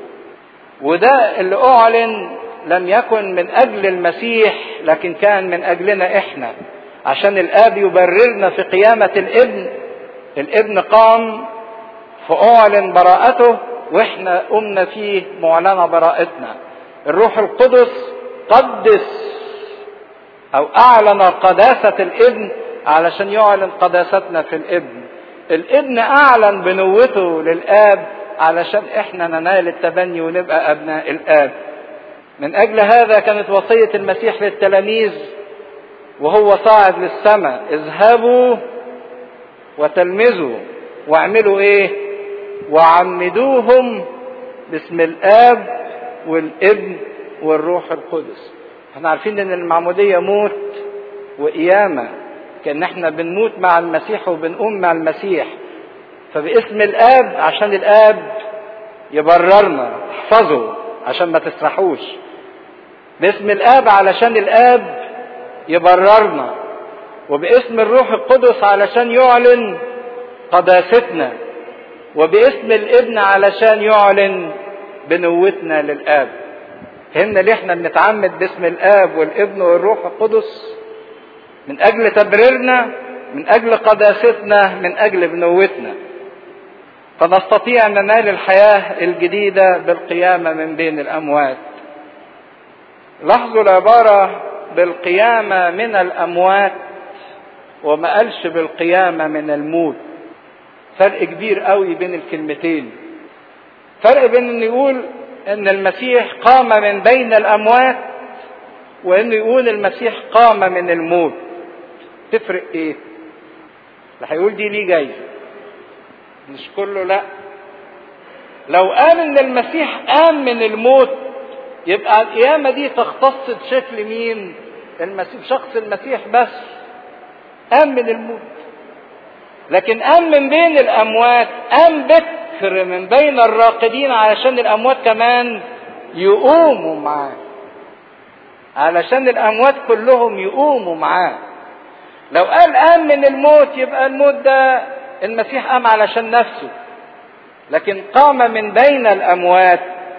وده اللي اعلن لم يكن من اجل المسيح لكن كان من اجلنا احنا عشان الاب يبررنا في قيامة الابن الابن قام فاعلن براءته واحنا قمنا فيه معلنة براءتنا الروح القدس قدس او اعلن قداسة الابن علشان يعلن قداستنا في الابن الابن اعلن بنوته للاب علشان احنا ننال التبني ونبقى ابناء الاب من اجل هذا كانت وصية المسيح للتلاميذ وهو صاعد للسماء اذهبوا وتلمذوا واعملوا ايه وعمدوهم باسم الاب والابن والروح القدس احنا عارفين ان المعمودية موت وقيامة كان احنا بنموت مع المسيح وبنقوم مع المسيح فباسم الاب عشان الاب يبررنا احفظوا عشان ما تسرحوش باسم الاب علشان الاب يبررنا وباسم الروح القدس علشان يعلن قداستنا وباسم الابن علشان يعلن بنوتنا للاب فهمنا ليه احنا بنتعمد باسم الاب والابن والروح القدس من اجل تبريرنا من اجل قداستنا من اجل بنوتنا فنستطيع ان ننال الحياه الجديده بالقيامه من بين الاموات لاحظوا العباره بالقيامه من الاموات وما قالش بالقيامه من الموت فرق كبير قوي بين الكلمتين فرق بين انه يقول ان المسيح قام من بين الاموات وانه يقول المسيح قام من الموت تفرق ايه اللي هيقول دي ليه جايزه مش كله لا لو قال ان المسيح قام من الموت يبقى القيامه دي تختص بشكل مين المسيح شخص المسيح بس قام من الموت لكن قام من بين الاموات قام بكر من بين الراقدين علشان الاموات كمان يقوموا معاه علشان الاموات كلهم يقوموا معاه لو قال قام من الموت يبقى الموت ده المسيح قام علشان نفسه لكن قام من بين الاموات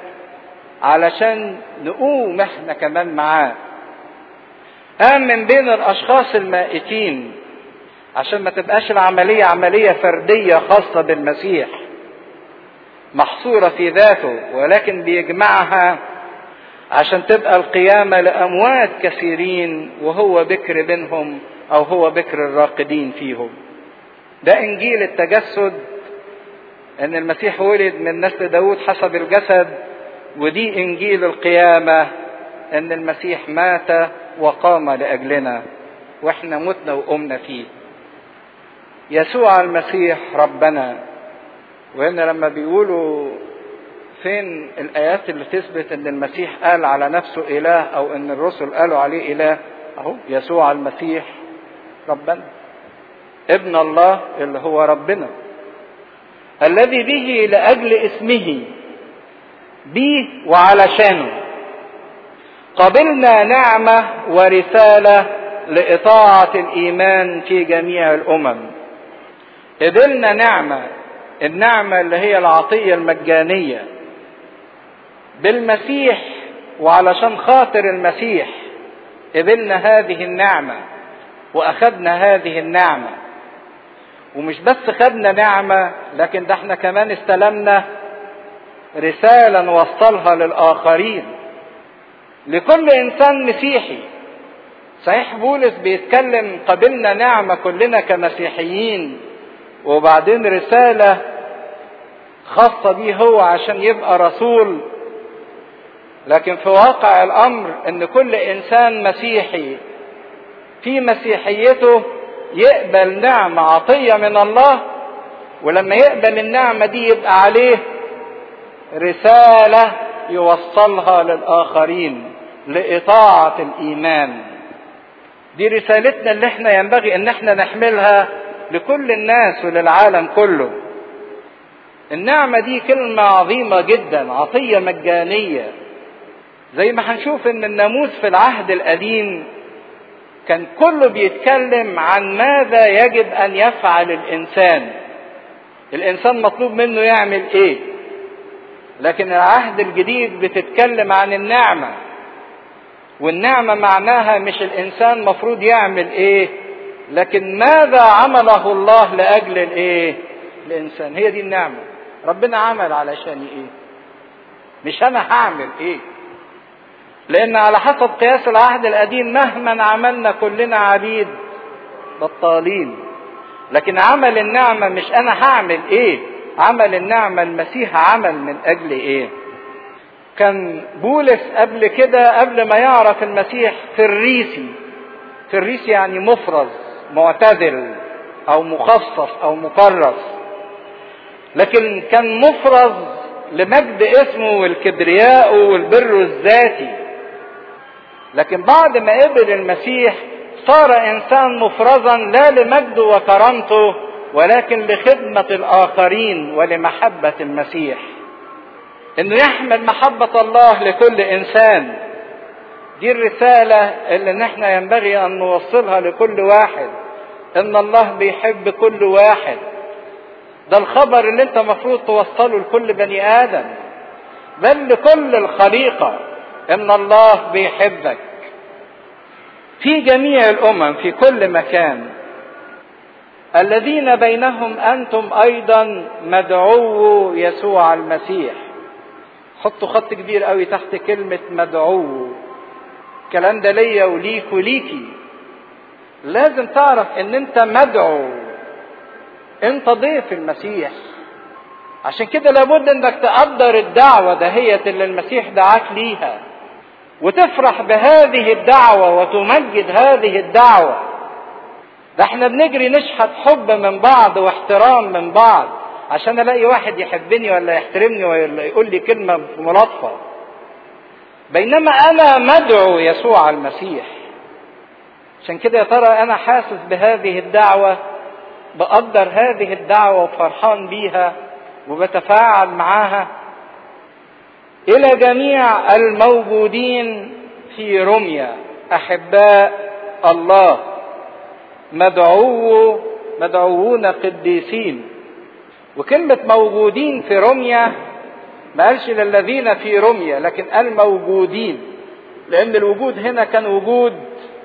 علشان نقوم احنا كمان معاه قام من بين الاشخاص المائتين عشان ما تبقاش العملية عملية فردية خاصة بالمسيح محصورة في ذاته ولكن بيجمعها عشان تبقى القيامة لأموات كثيرين وهو بكر بينهم أو هو بكر الراقدين فيهم ده إنجيل التجسد أن المسيح ولد من نسل داود حسب الجسد ودي إنجيل القيامة أن المسيح مات وقام لأجلنا وإحنا متنا وقمنا فيه يسوع المسيح ربنا وهنا لما بيقولوا فين الآيات اللي تثبت أن المسيح قال على نفسه إله أو أن الرسل قالوا عليه إله أهو يسوع المسيح ربنا ابن الله اللي هو ربنا الذي به لأجل اسمه به وعلشانه قبلنا نعمة ورسالة لإطاعة الإيمان في جميع الأمم قبلنا نعمة النعمة اللي هي العطية المجانية بالمسيح وعلشان خاطر المسيح قبلنا هذه النعمة وأخذنا هذه النعمة ومش بس خدنا نعمة لكن ده احنا كمان استلمنا رسالة نوصلها للآخرين لكل إنسان مسيحي صحيح بولس بيتكلم قبلنا نعمة كلنا كمسيحيين وبعدين رسالة خاصة بيه هو عشان يبقى رسول لكن في واقع الأمر إن كل إنسان مسيحي في مسيحيته يقبل نعمة عطية من الله ولما يقبل النعمة دي يبقى عليه رسالة يوصلها للآخرين لإطاعة الإيمان دي رسالتنا اللي احنا ينبغي ان احنا نحملها لكل الناس وللعالم كله النعمة دي كلمة عظيمة جدا عطية مجانية زي ما هنشوف ان الناموس في العهد القديم كان كله بيتكلم عن ماذا يجب ان يفعل الانسان الانسان مطلوب منه يعمل ايه لكن العهد الجديد بتتكلم عن النعمه والنعمه معناها مش الانسان مفروض يعمل ايه لكن ماذا عمله الله لاجل الايه الانسان هي دي النعمه ربنا عمل علشان ايه مش انا هعمل ايه لان على حسب قياس العهد القديم مهما عملنا كلنا عبيد بطالين لكن عمل النعمه مش انا هعمل ايه عمل النعمه المسيح عمل من اجل ايه كان بولس قبل كده قبل ما يعرف المسيح فريسي فريسي يعني مفرز معتدل او مخصص او مكرس لكن كان مفرز لمجد اسمه والكبرياء والبر الذاتي لكن بعد ما قبل المسيح صار انسان مفرزا لا لمجده وكرامته ولكن لخدمه الاخرين ولمحبه المسيح انه يحمل محبه الله لكل انسان دي الرساله اللي نحن ينبغي ان نوصلها لكل واحد ان الله بيحب كل واحد ده الخبر اللي انت مفروض توصله لكل بني ادم بل لكل الخليقه ان الله بيحبك في جميع الامم في كل مكان الذين بينهم انتم ايضا مدعو يسوع المسيح حطوا خط كبير قوي تحت كلمه مدعو الكلام ده ليا وليك وليكي لازم تعرف ان انت مدعو انت ضيف المسيح عشان كده لابد انك تقدر الدعوة دهيت اللي المسيح دعاك ليها وتفرح بهذه الدعوة وتمجد هذه الدعوة ده احنا بنجري نشحت حب من بعض واحترام من بعض عشان الاقي واحد يحبني ولا يحترمني ولا يقول لي كلمة في ملاطفة بينما انا مدعو يسوع المسيح عشان كده يا ترى انا حاسس بهذه الدعوة بقدر هذه الدعوة وفرحان بيها وبتفاعل معاها إلى جميع الموجودين في رمية أحباء الله مدعو مدعوون قديسين وكلمة موجودين في رمية ما قالش للذين في رمية لكن قال موجودين لأن الوجود هنا كان وجود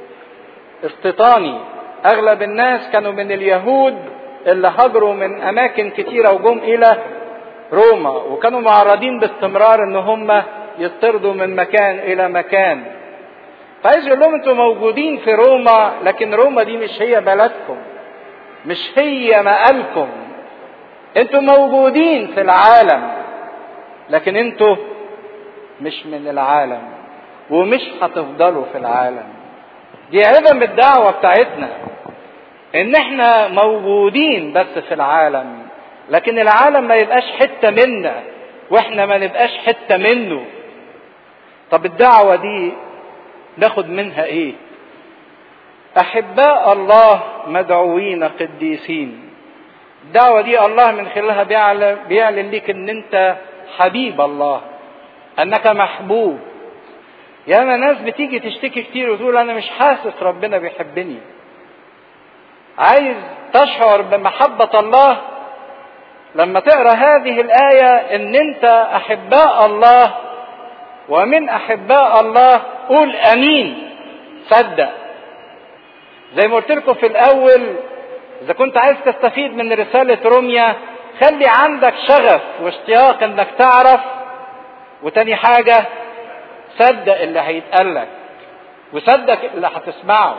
استيطاني اغلب الناس كانوا من اليهود اللي هاجروا من اماكن كتيره وجم الى روما وكانوا معرضين باستمرار ان هم يطردوا من مكان الى مكان فعايز يقول لهم انتوا موجودين في روما لكن روما دي مش هي بلدكم مش هي مقالكم انتوا موجودين في العالم لكن انتوا مش من العالم ومش هتفضلوا في العالم دي عدم الدعوة بتاعتنا ان احنا موجودين بس في العالم لكن العالم ما يبقاش حتة منا واحنا ما نبقاش حتة منه طب الدعوة دي ناخد منها ايه احباء الله مدعوين قديسين الدعوة دي الله من خلالها بيعلن, بيعلن ليك ان انت حبيب الله انك محبوب ياما ناس بتيجي تشتكي كتير وتقول انا مش حاسس ربنا بيحبني عايز تشعر بمحبة الله لما تقرا هذه الآية ان انت احباء الله ومن احباء الله قول امين صدق زي ما قلت لكم في الاول اذا كنت عايز تستفيد من رسالة روميا خلي عندك شغف واشتياق انك تعرف وتاني حاجة صدق اللي هيتقال لك وصدق اللي هتسمعه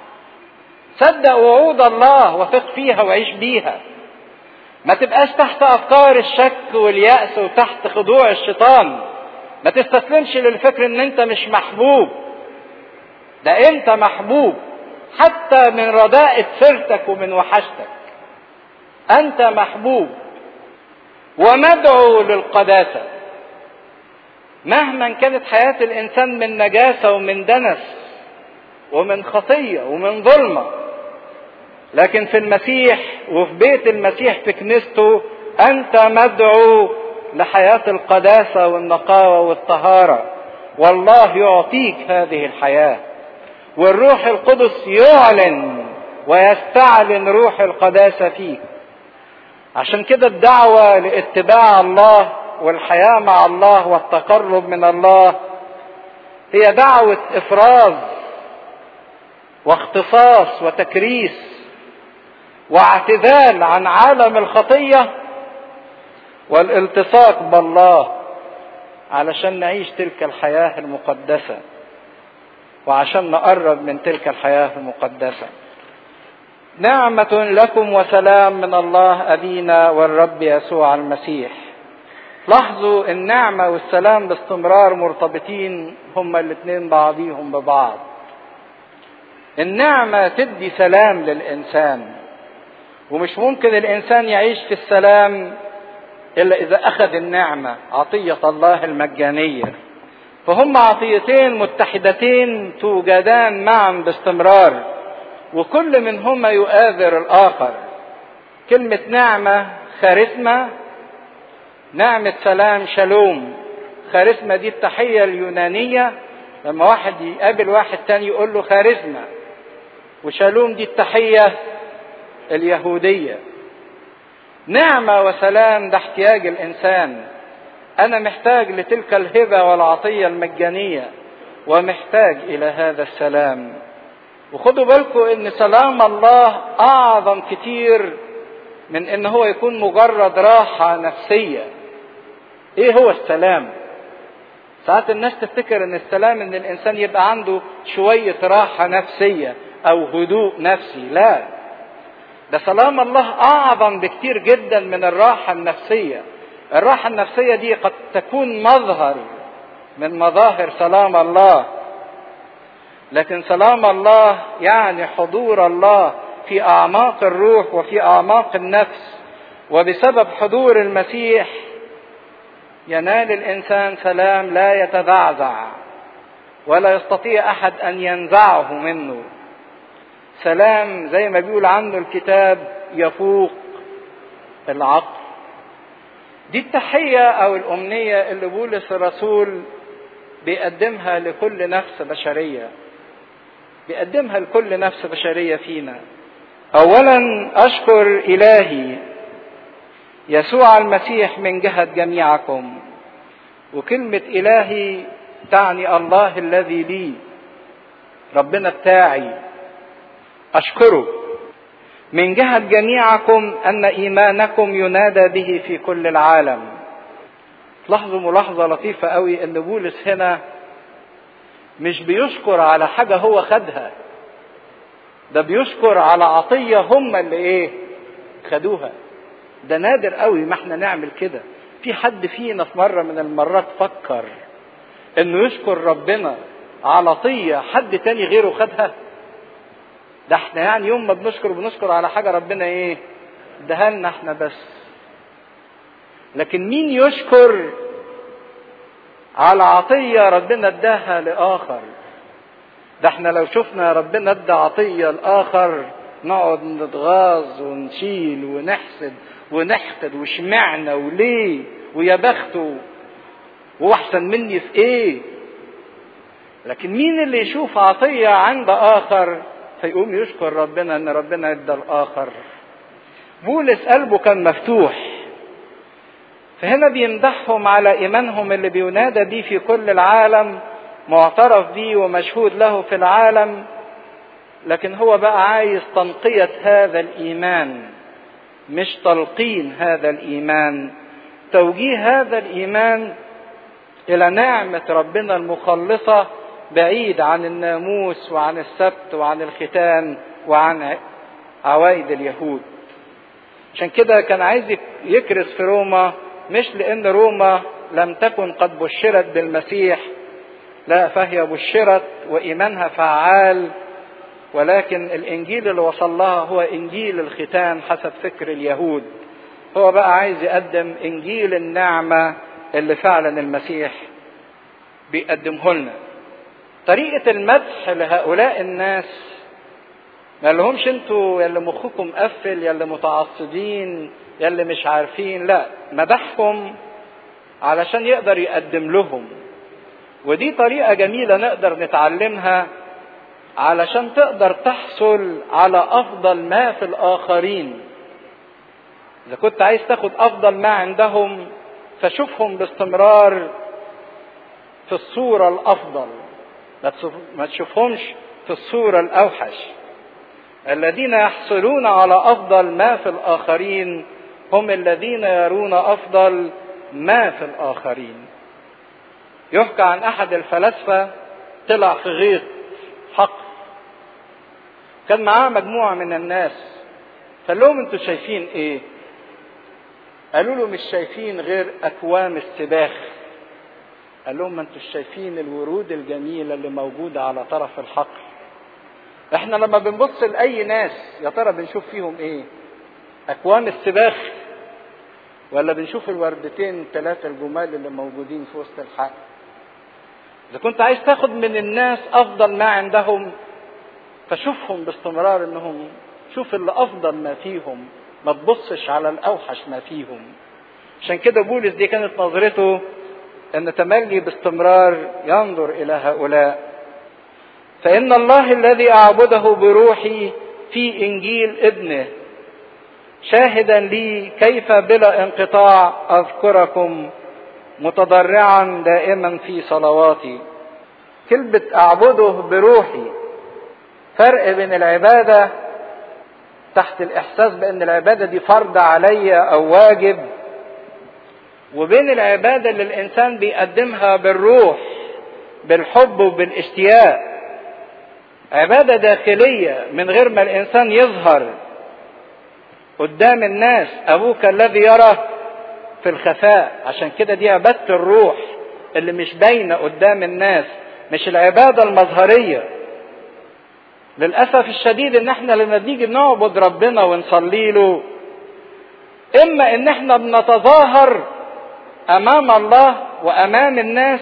صدق وعود الله وثق فيها وعيش بيها ما تبقاش تحت افكار الشك واليأس وتحت خضوع الشيطان ما تستسلمش للفكر ان انت مش محبوب ده انت محبوب حتى من رداءة سيرتك ومن وحشتك انت محبوب ومدعو للقداسه مهما كانت حياة الإنسان من نجاسة ومن دنس ومن خطية ومن ظلمة لكن في المسيح وفي بيت المسيح في كنيسته أنت مدعو لحياة القداسة والنقاوة والطهارة والله يعطيك هذه الحياة والروح القدس يعلن ويستعلن روح القداسة فيك عشان كده الدعوة لاتباع الله والحياة مع الله والتقرب من الله هي دعوة افراز واختصاص وتكريس واعتزال عن عالم الخطية والالتصاق بالله علشان نعيش تلك الحياة المقدسة وعشان نقرب من تلك الحياة المقدسة نعمة لكم وسلام من الله أبينا والرب يسوع المسيح لاحظوا النعمة والسلام باستمرار مرتبطين هما الاثنين بعضيهم ببعض النعمة تدي سلام للإنسان ومش ممكن الإنسان يعيش في السلام إلا إذا أخذ النعمة عطية الله المجانية فهم عطيتين متحدتين توجدان معا باستمرار وكل منهما يؤاثر الآخر كلمة نعمة خارسمة نعمة سلام شالوم خارسمة دي التحية اليونانية لما واحد يقابل واحد تاني يقول له خارزمة وشالوم دي التحية اليهودية نعمة وسلام ده احتياج الإنسان أنا محتاج لتلك الهبة والعطية المجانية ومحتاج إلى هذا السلام وخدوا بالكم إن سلام الله أعظم كتير من إن هو يكون مجرد راحة نفسية إيه هو السلام؟ ساعات الناس تفتكر ان السلام ان الانسان يبقى عنده شوية راحة نفسية او هدوء نفسي لا ده سلام الله اعظم بكتير جدا من الراحة النفسية الراحة النفسية دي قد تكون مظهر من مظاهر سلام الله لكن سلام الله يعني حضور الله في اعماق الروح وفي اعماق النفس وبسبب حضور المسيح ينال الانسان سلام لا يتزعزع ولا يستطيع احد ان ينزعه منه سلام زي ما بيقول عنه الكتاب يفوق العقل دي التحيه او الامنيه اللي بولس الرسول بيقدمها لكل نفس بشريه بيقدمها لكل نفس بشريه فينا اولا اشكر الهي يسوع المسيح من جهة جميعكم وكلمة إلهي تعني الله الذي لي ربنا بتاعي أشكره من جهة جميعكم أن إيمانكم ينادى به في كل العالم لاحظوا ملاحظة لطيفة قوي أن بولس هنا مش بيشكر على حاجة هو خدها ده بيشكر على عطية هم اللي ايه خدوها ده نادر قوي ما احنا نعمل كده في حد فينا في مرة من المرات فكر انه يشكر ربنا على طية حد تاني غيره خدها ده احنا يعني يوم ما بنشكر بنشكر على حاجة ربنا ايه اداها لنا احنا بس لكن مين يشكر على عطية ربنا اداها لآخر ده احنا لو شفنا ربنا ادى عطية لآخر نقعد نتغاظ ونشيل ونحسد ونحقد وشمعنا وليه ويا بخته وهو احسن مني في ايه لكن مين اللي يشوف عطية عند آخر فيقوم يشكر ربنا ان ربنا ادى الآخر بولس قلبه كان مفتوح فهنا بيمدحهم على ايمانهم اللي بينادى بيه في كل العالم معترف بيه ومشهود له في العالم لكن هو بقى عايز تنقية هذا الإيمان مش تلقين هذا الإيمان توجيه هذا الإيمان إلى نعمة ربنا المخلصة بعيد عن الناموس وعن السبت وعن الختان وعن عوائد اليهود عشان كده كان عايز يكرس في روما مش لأن روما لم تكن قد بشرت بالمسيح لا فهي بشرت وإيمانها فعال ولكن الانجيل اللي وصل لها هو انجيل الختان حسب فكر اليهود هو بقى عايز يقدم انجيل النعمه اللي فعلا المسيح بيقدمه لنا طريقه المدح لهؤلاء الناس ما لهمش انتوا يا اللي مخكم مقفل يا اللي متعصبين يا اللي مش عارفين لا مدحهم علشان يقدر يقدم لهم ودي طريقه جميله نقدر نتعلمها علشان تقدر تحصل على افضل ما في الاخرين اذا كنت عايز تاخد افضل ما عندهم فشوفهم باستمرار في الصوره الافضل ما تشوفهمش في الصوره الاوحش الذين يحصلون على افضل ما في الاخرين هم الذين يرون افضل ما في الاخرين يحكى عن احد الفلاسفه طلع في غيط حقل كان معاه مجموعه من الناس فقال لهم انتوا شايفين ايه قالوا له مش شايفين غير اكوام السباخ قال لهم ما انتوا شايفين الورود الجميله اللي موجوده على طرف الحقل احنا لما بنبص لاي ناس يا ترى بنشوف فيهم ايه اكوام السباخ ولا بنشوف الوردتين ثلاثه الجمال اللي موجودين في وسط الحقل اذا كنت عايز تاخد من الناس افضل ما عندهم فشوفهم باستمرار انهم شوف اللي افضل ما فيهم ما تبصش على الاوحش ما فيهم عشان كده بولس دي كانت نظرته ان تملي باستمرار ينظر الى هؤلاء فان الله الذي اعبده بروحي في انجيل ابنه شاهدا لي كيف بلا انقطاع اذكركم متضرعا دائما في صلواتي كلمة اعبده بروحي فرق بين العبادة تحت الاحساس بان العبادة دي فرض عليا او واجب وبين العبادة اللي الانسان بيقدمها بالروح بالحب وبالاشتياق عبادة داخلية من غير ما الانسان يظهر قدام الناس ابوك الذي يرى في الخفاء عشان كده دي عبادة الروح اللي مش باينة قدام الناس مش العبادة المظهرية للأسف الشديد إن إحنا لما بنيجي نعبد ربنا ونصلي له إما إن إحنا بنتظاهر أمام الله وأمام الناس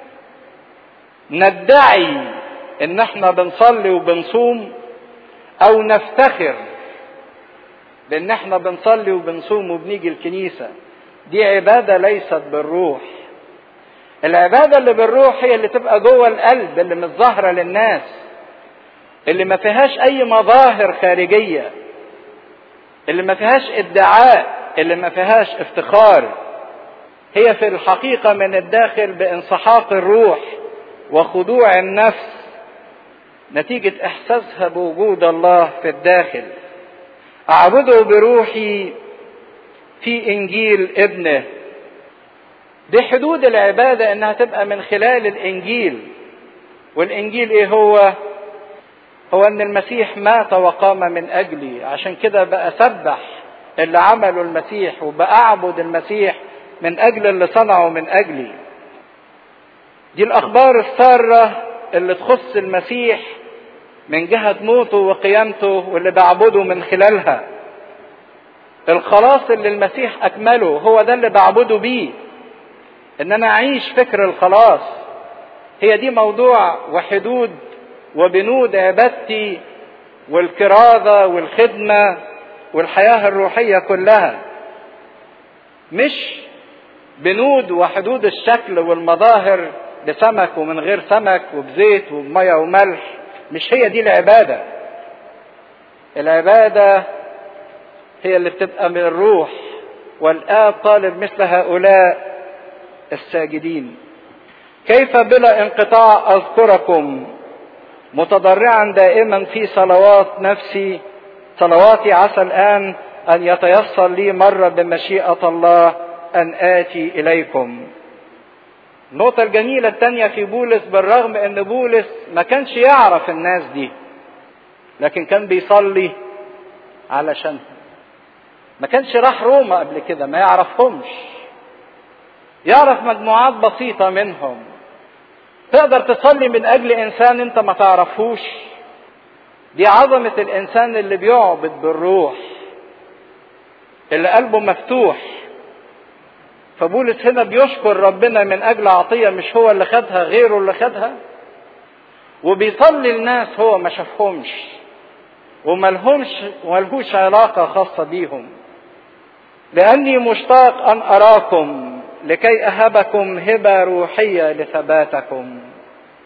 ندعي إن إحنا بنصلي وبنصوم أو نفتخر بإن إحنا بنصلي وبنصوم وبنيجي الكنيسة دي عبادة ليست بالروح العبادة اللي بالروح هي اللي تبقى جوه القلب اللي مش ظاهرة للناس اللي ما فيهاش أي مظاهر خارجية اللي ما فيهاش ادعاء اللي ما فيهاش افتخار هي في الحقيقة من الداخل بانسحاق الروح وخضوع النفس نتيجة إحساسها بوجود الله في الداخل أعبده بروحي في انجيل ابنه دي حدود العباده انها تبقى من خلال الانجيل والانجيل ايه هو هو ان المسيح مات وقام من اجلي عشان كده بقى سبح اللي عمله المسيح وبأعبد المسيح من اجل اللي صنعه من اجلي دي الاخبار الساره اللي تخص المسيح من جهه موته وقيامته واللي بعبده من خلالها الخلاص اللي المسيح اكمله هو ده اللي بعبده بيه ان انا اعيش فكر الخلاص هي دي موضوع وحدود وبنود عبادتي والكرازة والخدمة والحياة الروحية كلها مش بنود وحدود الشكل والمظاهر بسمك ومن غير سمك وبزيت وبمية وملح مش هي دي العبادة العبادة هي اللي بتبقى من الروح والآب طالب مثل هؤلاء الساجدين كيف بلا انقطاع أذكركم متضرعا دائما في صلوات نفسي صلواتي عسى الآن أن يتيسر لي مرة بمشيئة الله أن آتي إليكم النقطة الجميلة الثانية في بولس بالرغم أن بولس ما كانش يعرف الناس دي لكن كان بيصلي علشانهم ما كانش راح روما قبل كده ما يعرفهمش يعرف مجموعات بسيطة منهم تقدر تصلي من أجل إنسان أنت ما تعرفوش دي عظمة الإنسان اللي بيعبد بالروح اللي قلبه مفتوح فبولس هنا بيشكر ربنا من أجل عطية مش هو اللي خدها غيره اللي خدها وبيصلي الناس هو ما شافهمش وملهمش ملهوش علاقة خاصة بيهم لأني مشتاق أن أراكم لكي أهبكم هبة روحية لثباتكم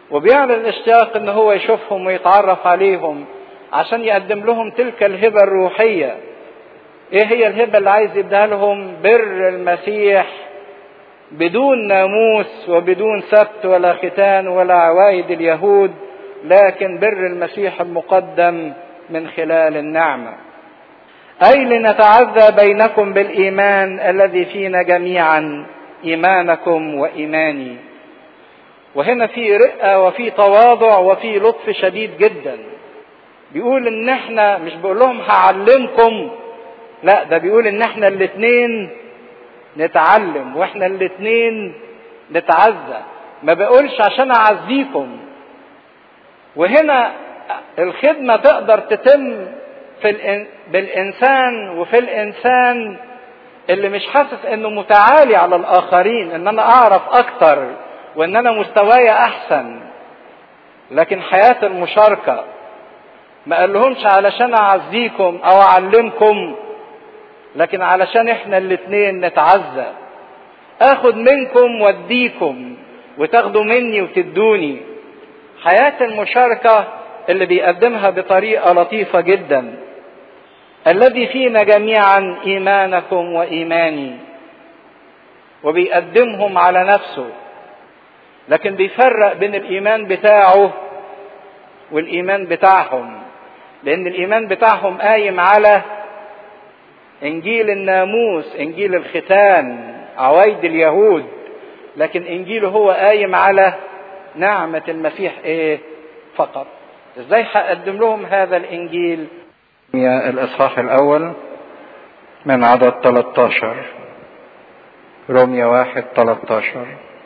وبيعلن اشتياق ان هو يشوفهم ويتعرف عليهم عشان يقدم لهم تلك الهبة الروحية ايه هي الهبة اللي عايز يديها لهم بر المسيح بدون ناموس وبدون سبت ولا ختان ولا عوايد اليهود لكن بر المسيح المقدم من خلال النعمة أي لنتعزى بينكم بالإيمان الذي فينا جميعا إيمانكم وإيماني وهنا في رقة وفي تواضع وفي لطف شديد جدا بيقول ان احنا مش بيقول لهم هعلمكم لا ده بيقول ان احنا الاتنين نتعلم واحنا الاتنين نتعزى ما بقولش عشان اعزيكم وهنا الخدمة تقدر تتم في الإن... بالإنسان وفي الإنسان اللي مش حاسس إنه متعالي على الآخرين إن أنا أعرف أكتر وإن أنا مستواي أحسن لكن حياة المشاركة ما قالهمش علشان أعزيكم أو أعلمكم لكن علشان إحنا الاتنين نتعزى آخد منكم وأديكم وتاخدوا مني وتدوني حياة المشاركة اللي بيقدمها بطريقة لطيفة جدا الذي فينا جميعا إيمانكم وإيماني وبيقدمهم على نفسه لكن بيفرق بين الإيمان بتاعه والإيمان بتاعهم لأن الإيمان بتاعهم قايم على إنجيل الناموس إنجيل الختان عوايد اليهود لكن إنجيله هو قايم على نعمة المسيح إيه فقط إزاي هقدم لهم هذا الإنجيل الإصحاح الأول من عدد 13 روميا واحد 13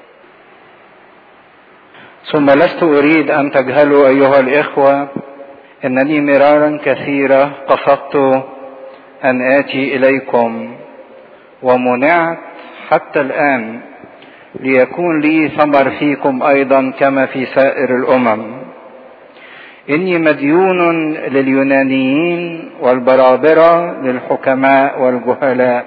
ثم لست أريد أن تجهلوا أيها الإخوة إنني مرارا كثيرة قصدت أن آتي إليكم ومنعت حتى الآن ليكون لي ثمر فيكم أيضا كما في سائر الأمم إني مديون لليونانيين والبرابرة للحكماء والجهلاء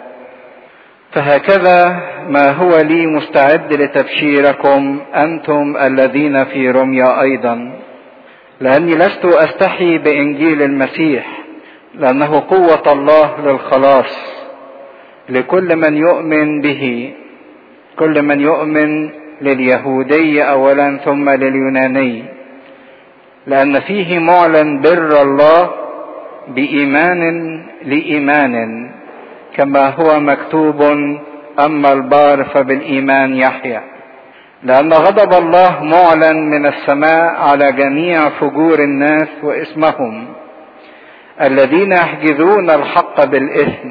فهكذا ما هو لي مستعد لتبشيركم أنتم الذين في رميا أيضا لأني لست أستحي بإنجيل المسيح لأنه قوة الله للخلاص لكل من يؤمن به كل من يؤمن لليهودي أولا ثم لليوناني لأن فيه معلن بر الله بإيمان لإيمان كما هو مكتوب أما البار فبالإيمان يحيى لأن غضب الله معلن من السماء على جميع فجور الناس واسمهم الذين يحجزون الحق بالإثم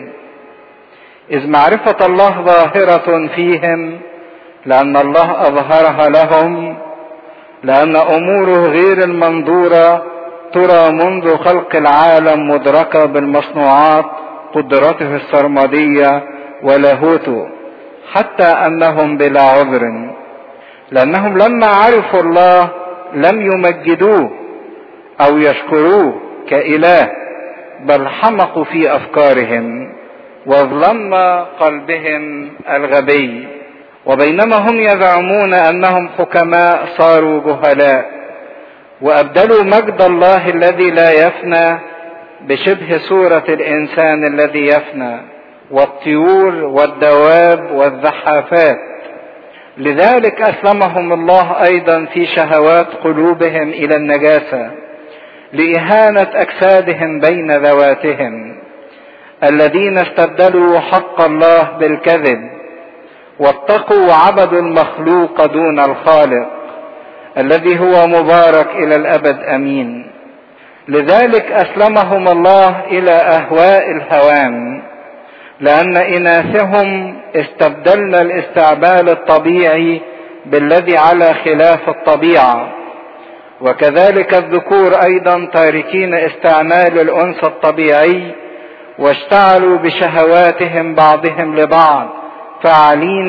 إذ معرفة الله ظاهرة فيهم لأن الله أظهرها لهم لأن أموره غير المنظورة ترى منذ خلق العالم مدركة بالمصنوعات قدرته السرمدية ولاهوته حتى أنهم بلا عذر لأنهم لما عرفوا الله لم يمجدوه أو يشكروه كإله بل حمقوا في أفكارهم واظلم قلبهم الغبي وبينما هم يزعمون انهم حكماء صاروا جهلاء وابدلوا مجد الله الذي لا يفنى بشبه صوره الانسان الذي يفنى والطيور والدواب والزحافات لذلك اسلمهم الله ايضا في شهوات قلوبهم الى النجاسه لاهانه اجسادهم بين ذواتهم الذين استبدلوا حق الله بالكذب واتقوا وعبدوا المخلوق دون الخالق الذي هو مبارك الى الابد امين لذلك اسلمهم الله الى اهواء الهوان لان اناثهم استبدلن الاستعبال الطبيعي بالذي على خلاف الطبيعه وكذلك الذكور ايضا تاركين استعمال الانثى الطبيعي واشتعلوا بشهواتهم بعضهم لبعض فاعلين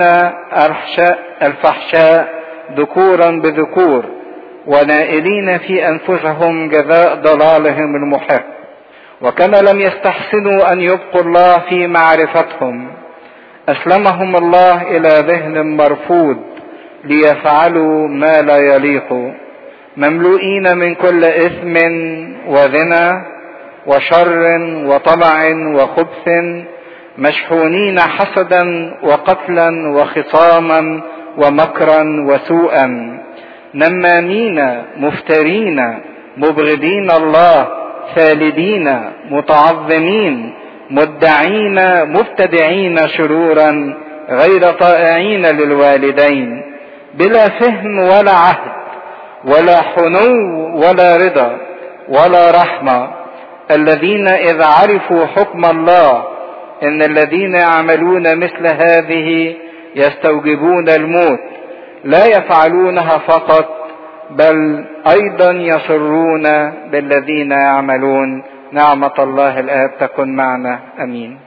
الفحشاء ذكورا بذكور ونائلين في انفسهم جزاء ضلالهم المحق وكما لم يستحسنوا ان يبقوا الله في معرفتهم اسلمهم الله الى ذهن مرفوض ليفعلوا ما لا يليق مملوئين من كل اثم وذنى وشر وطمع وخبث مشحونين حسدا وقتلا وخصاما ومكرا وسوءا نمامين مفترين مبغضين الله ثالدين متعظمين مدعين مبتدعين شرورا غير طائعين للوالدين بلا فهم ولا عهد ولا حنو ولا رضا ولا رحمه الذين اذ عرفوا حكم الله ان الذين يعملون مثل هذه يستوجبون الموت لا يفعلونها فقط بل ايضا يصرون بالذين يعملون نعمة الله الآب تكن معنا أمين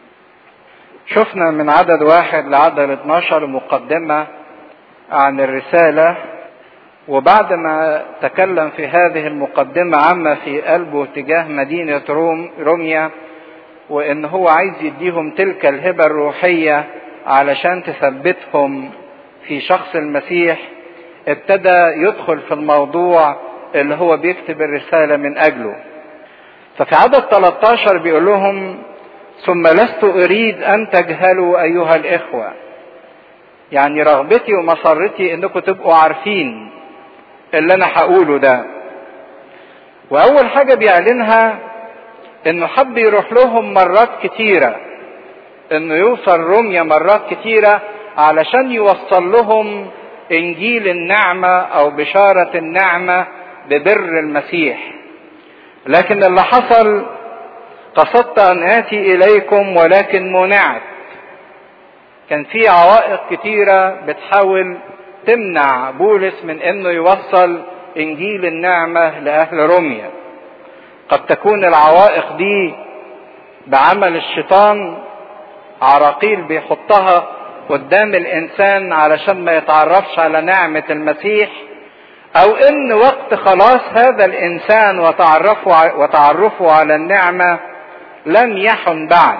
شفنا من عدد واحد لعدد 12 مقدمة عن الرسالة وبعد ما تكلم في هذه المقدمة عما في قلبه تجاه مدينة روم روميا وإن هو عايز يديهم تلك الهبة الروحية علشان تثبتهم في شخص المسيح ابتدى يدخل في الموضوع اللي هو بيكتب الرسالة من أجله ففي عدد 13 بيقول لهم ثم لست أريد أن تجهلوا أيها الإخوة يعني رغبتي ومسرتي انكم تبقوا عارفين اللي انا هقوله ده واول حاجة بيعلنها انه حب يروح لهم مرات كتيرة انه يوصل روميا مرات كتيرة علشان يوصل لهم انجيل النعمة او بشارة النعمة ببر المسيح لكن اللي حصل قصدت ان اتي اليكم ولكن منعت كان في عوائق كتيرة بتحاول تمنع بولس من انه يوصل انجيل النعمة لاهل روميا قد تكون العوائق دي بعمل الشيطان عراقيل بيحطها قدام الانسان علشان ما يتعرفش على نعمة المسيح او ان وقت خلاص هذا الانسان وتعرفه وتعرفه على النعمة لم يحن بعد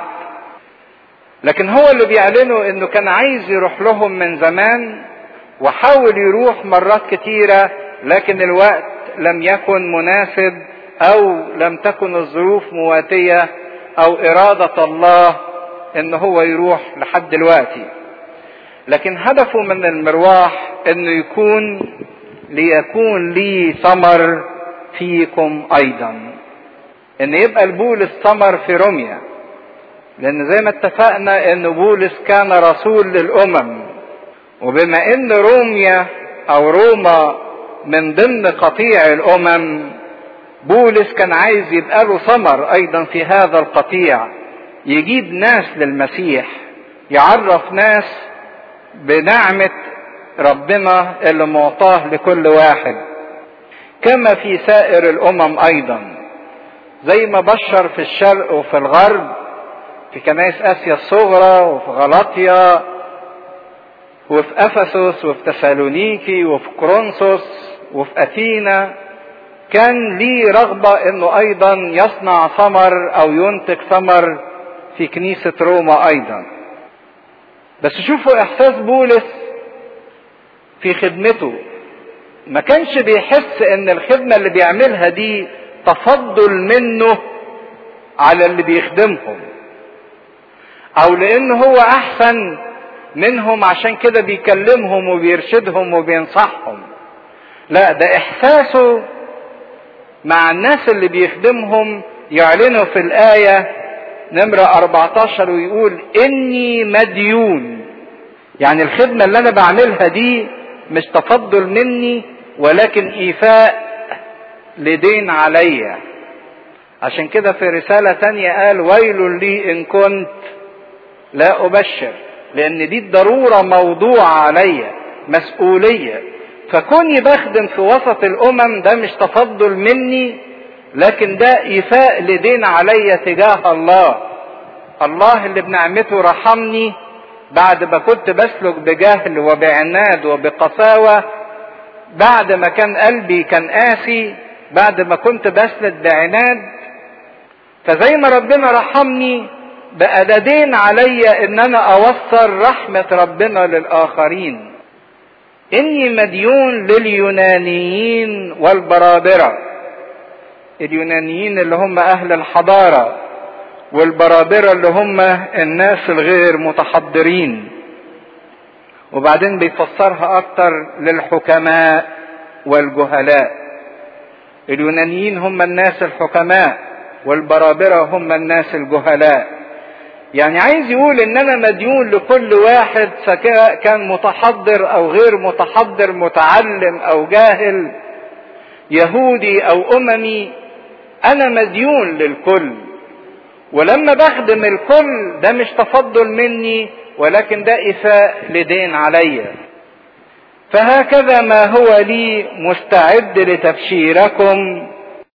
لكن هو اللي بيعلنه انه كان عايز يروح لهم من زمان وحاول يروح مرات كتيرة لكن الوقت لم يكن مناسب او لم تكن الظروف مواتية او ارادة الله ان هو يروح لحد دلوقتي لكن هدفه من المرواح انه يكون ليكون لي ثمر فيكم ايضا ان يبقى البولس ثمر في روميا لان زي ما اتفقنا ان بولس كان رسول للامم وبما ان روميا او روما من ضمن قطيع الامم بولس كان عايز يبقى له ثمر ايضا في هذا القطيع يجيب ناس للمسيح يعرف ناس بنعمة ربنا اللي معطاه لكل واحد كما في سائر الامم ايضا زي ما بشر في الشرق وفي الغرب في كنائس اسيا الصغرى وفي غلطيا وفي افسس وفي تسالونيكي وفي كرونسوس وفي اثينا كان ليه رغبة انه ايضا يصنع ثمر او ينتج ثمر في كنيسة روما ايضا بس شوفوا احساس بولس في خدمته ما كانش بيحس ان الخدمة اللي بيعملها دي تفضل منه على اللي بيخدمهم او لان هو احسن منهم عشان كده بيكلمهم وبيرشدهم وبينصحهم لا ده احساسه مع الناس اللي بيخدمهم يعلنوا في الآية نمرة 14 ويقول إني مديون يعني الخدمة اللي أنا بعملها دي مش تفضل مني ولكن إيفاء لدين عليا عشان كده في رسالة تانية قال ويل لي إن كنت لا أبشر لأن دي الضرورة موضوع عليا مسؤولية فكوني بخدم في وسط الامم ده مش تفضل مني لكن ده ايفاء لدين عليا تجاه الله الله اللي بنعمته رحمني بعد ما كنت بسلك بجهل وبعناد وبقساوة بعد ما كان قلبي كان قاسي بعد ما كنت بسلك بعناد فزي ما ربنا رحمني بقى ده دين عليا ان انا اوصل رحمة ربنا للاخرين اني مديون لليونانيين والبرابره اليونانيين اللي هم اهل الحضاره والبرابره اللي هم الناس الغير متحضرين وبعدين بيفسرها اكتر للحكماء والجهلاء اليونانيين هم الناس الحكماء والبرابره هم الناس الجهلاء يعني عايز يقول ان انا مديون لكل واحد سواء كان متحضر او غير متحضر متعلم او جاهل يهودي او اممي انا مديون للكل ولما بخدم الكل ده مش تفضل مني ولكن ده إفاء لدين عليا فهكذا ما هو لي مستعد لتبشيركم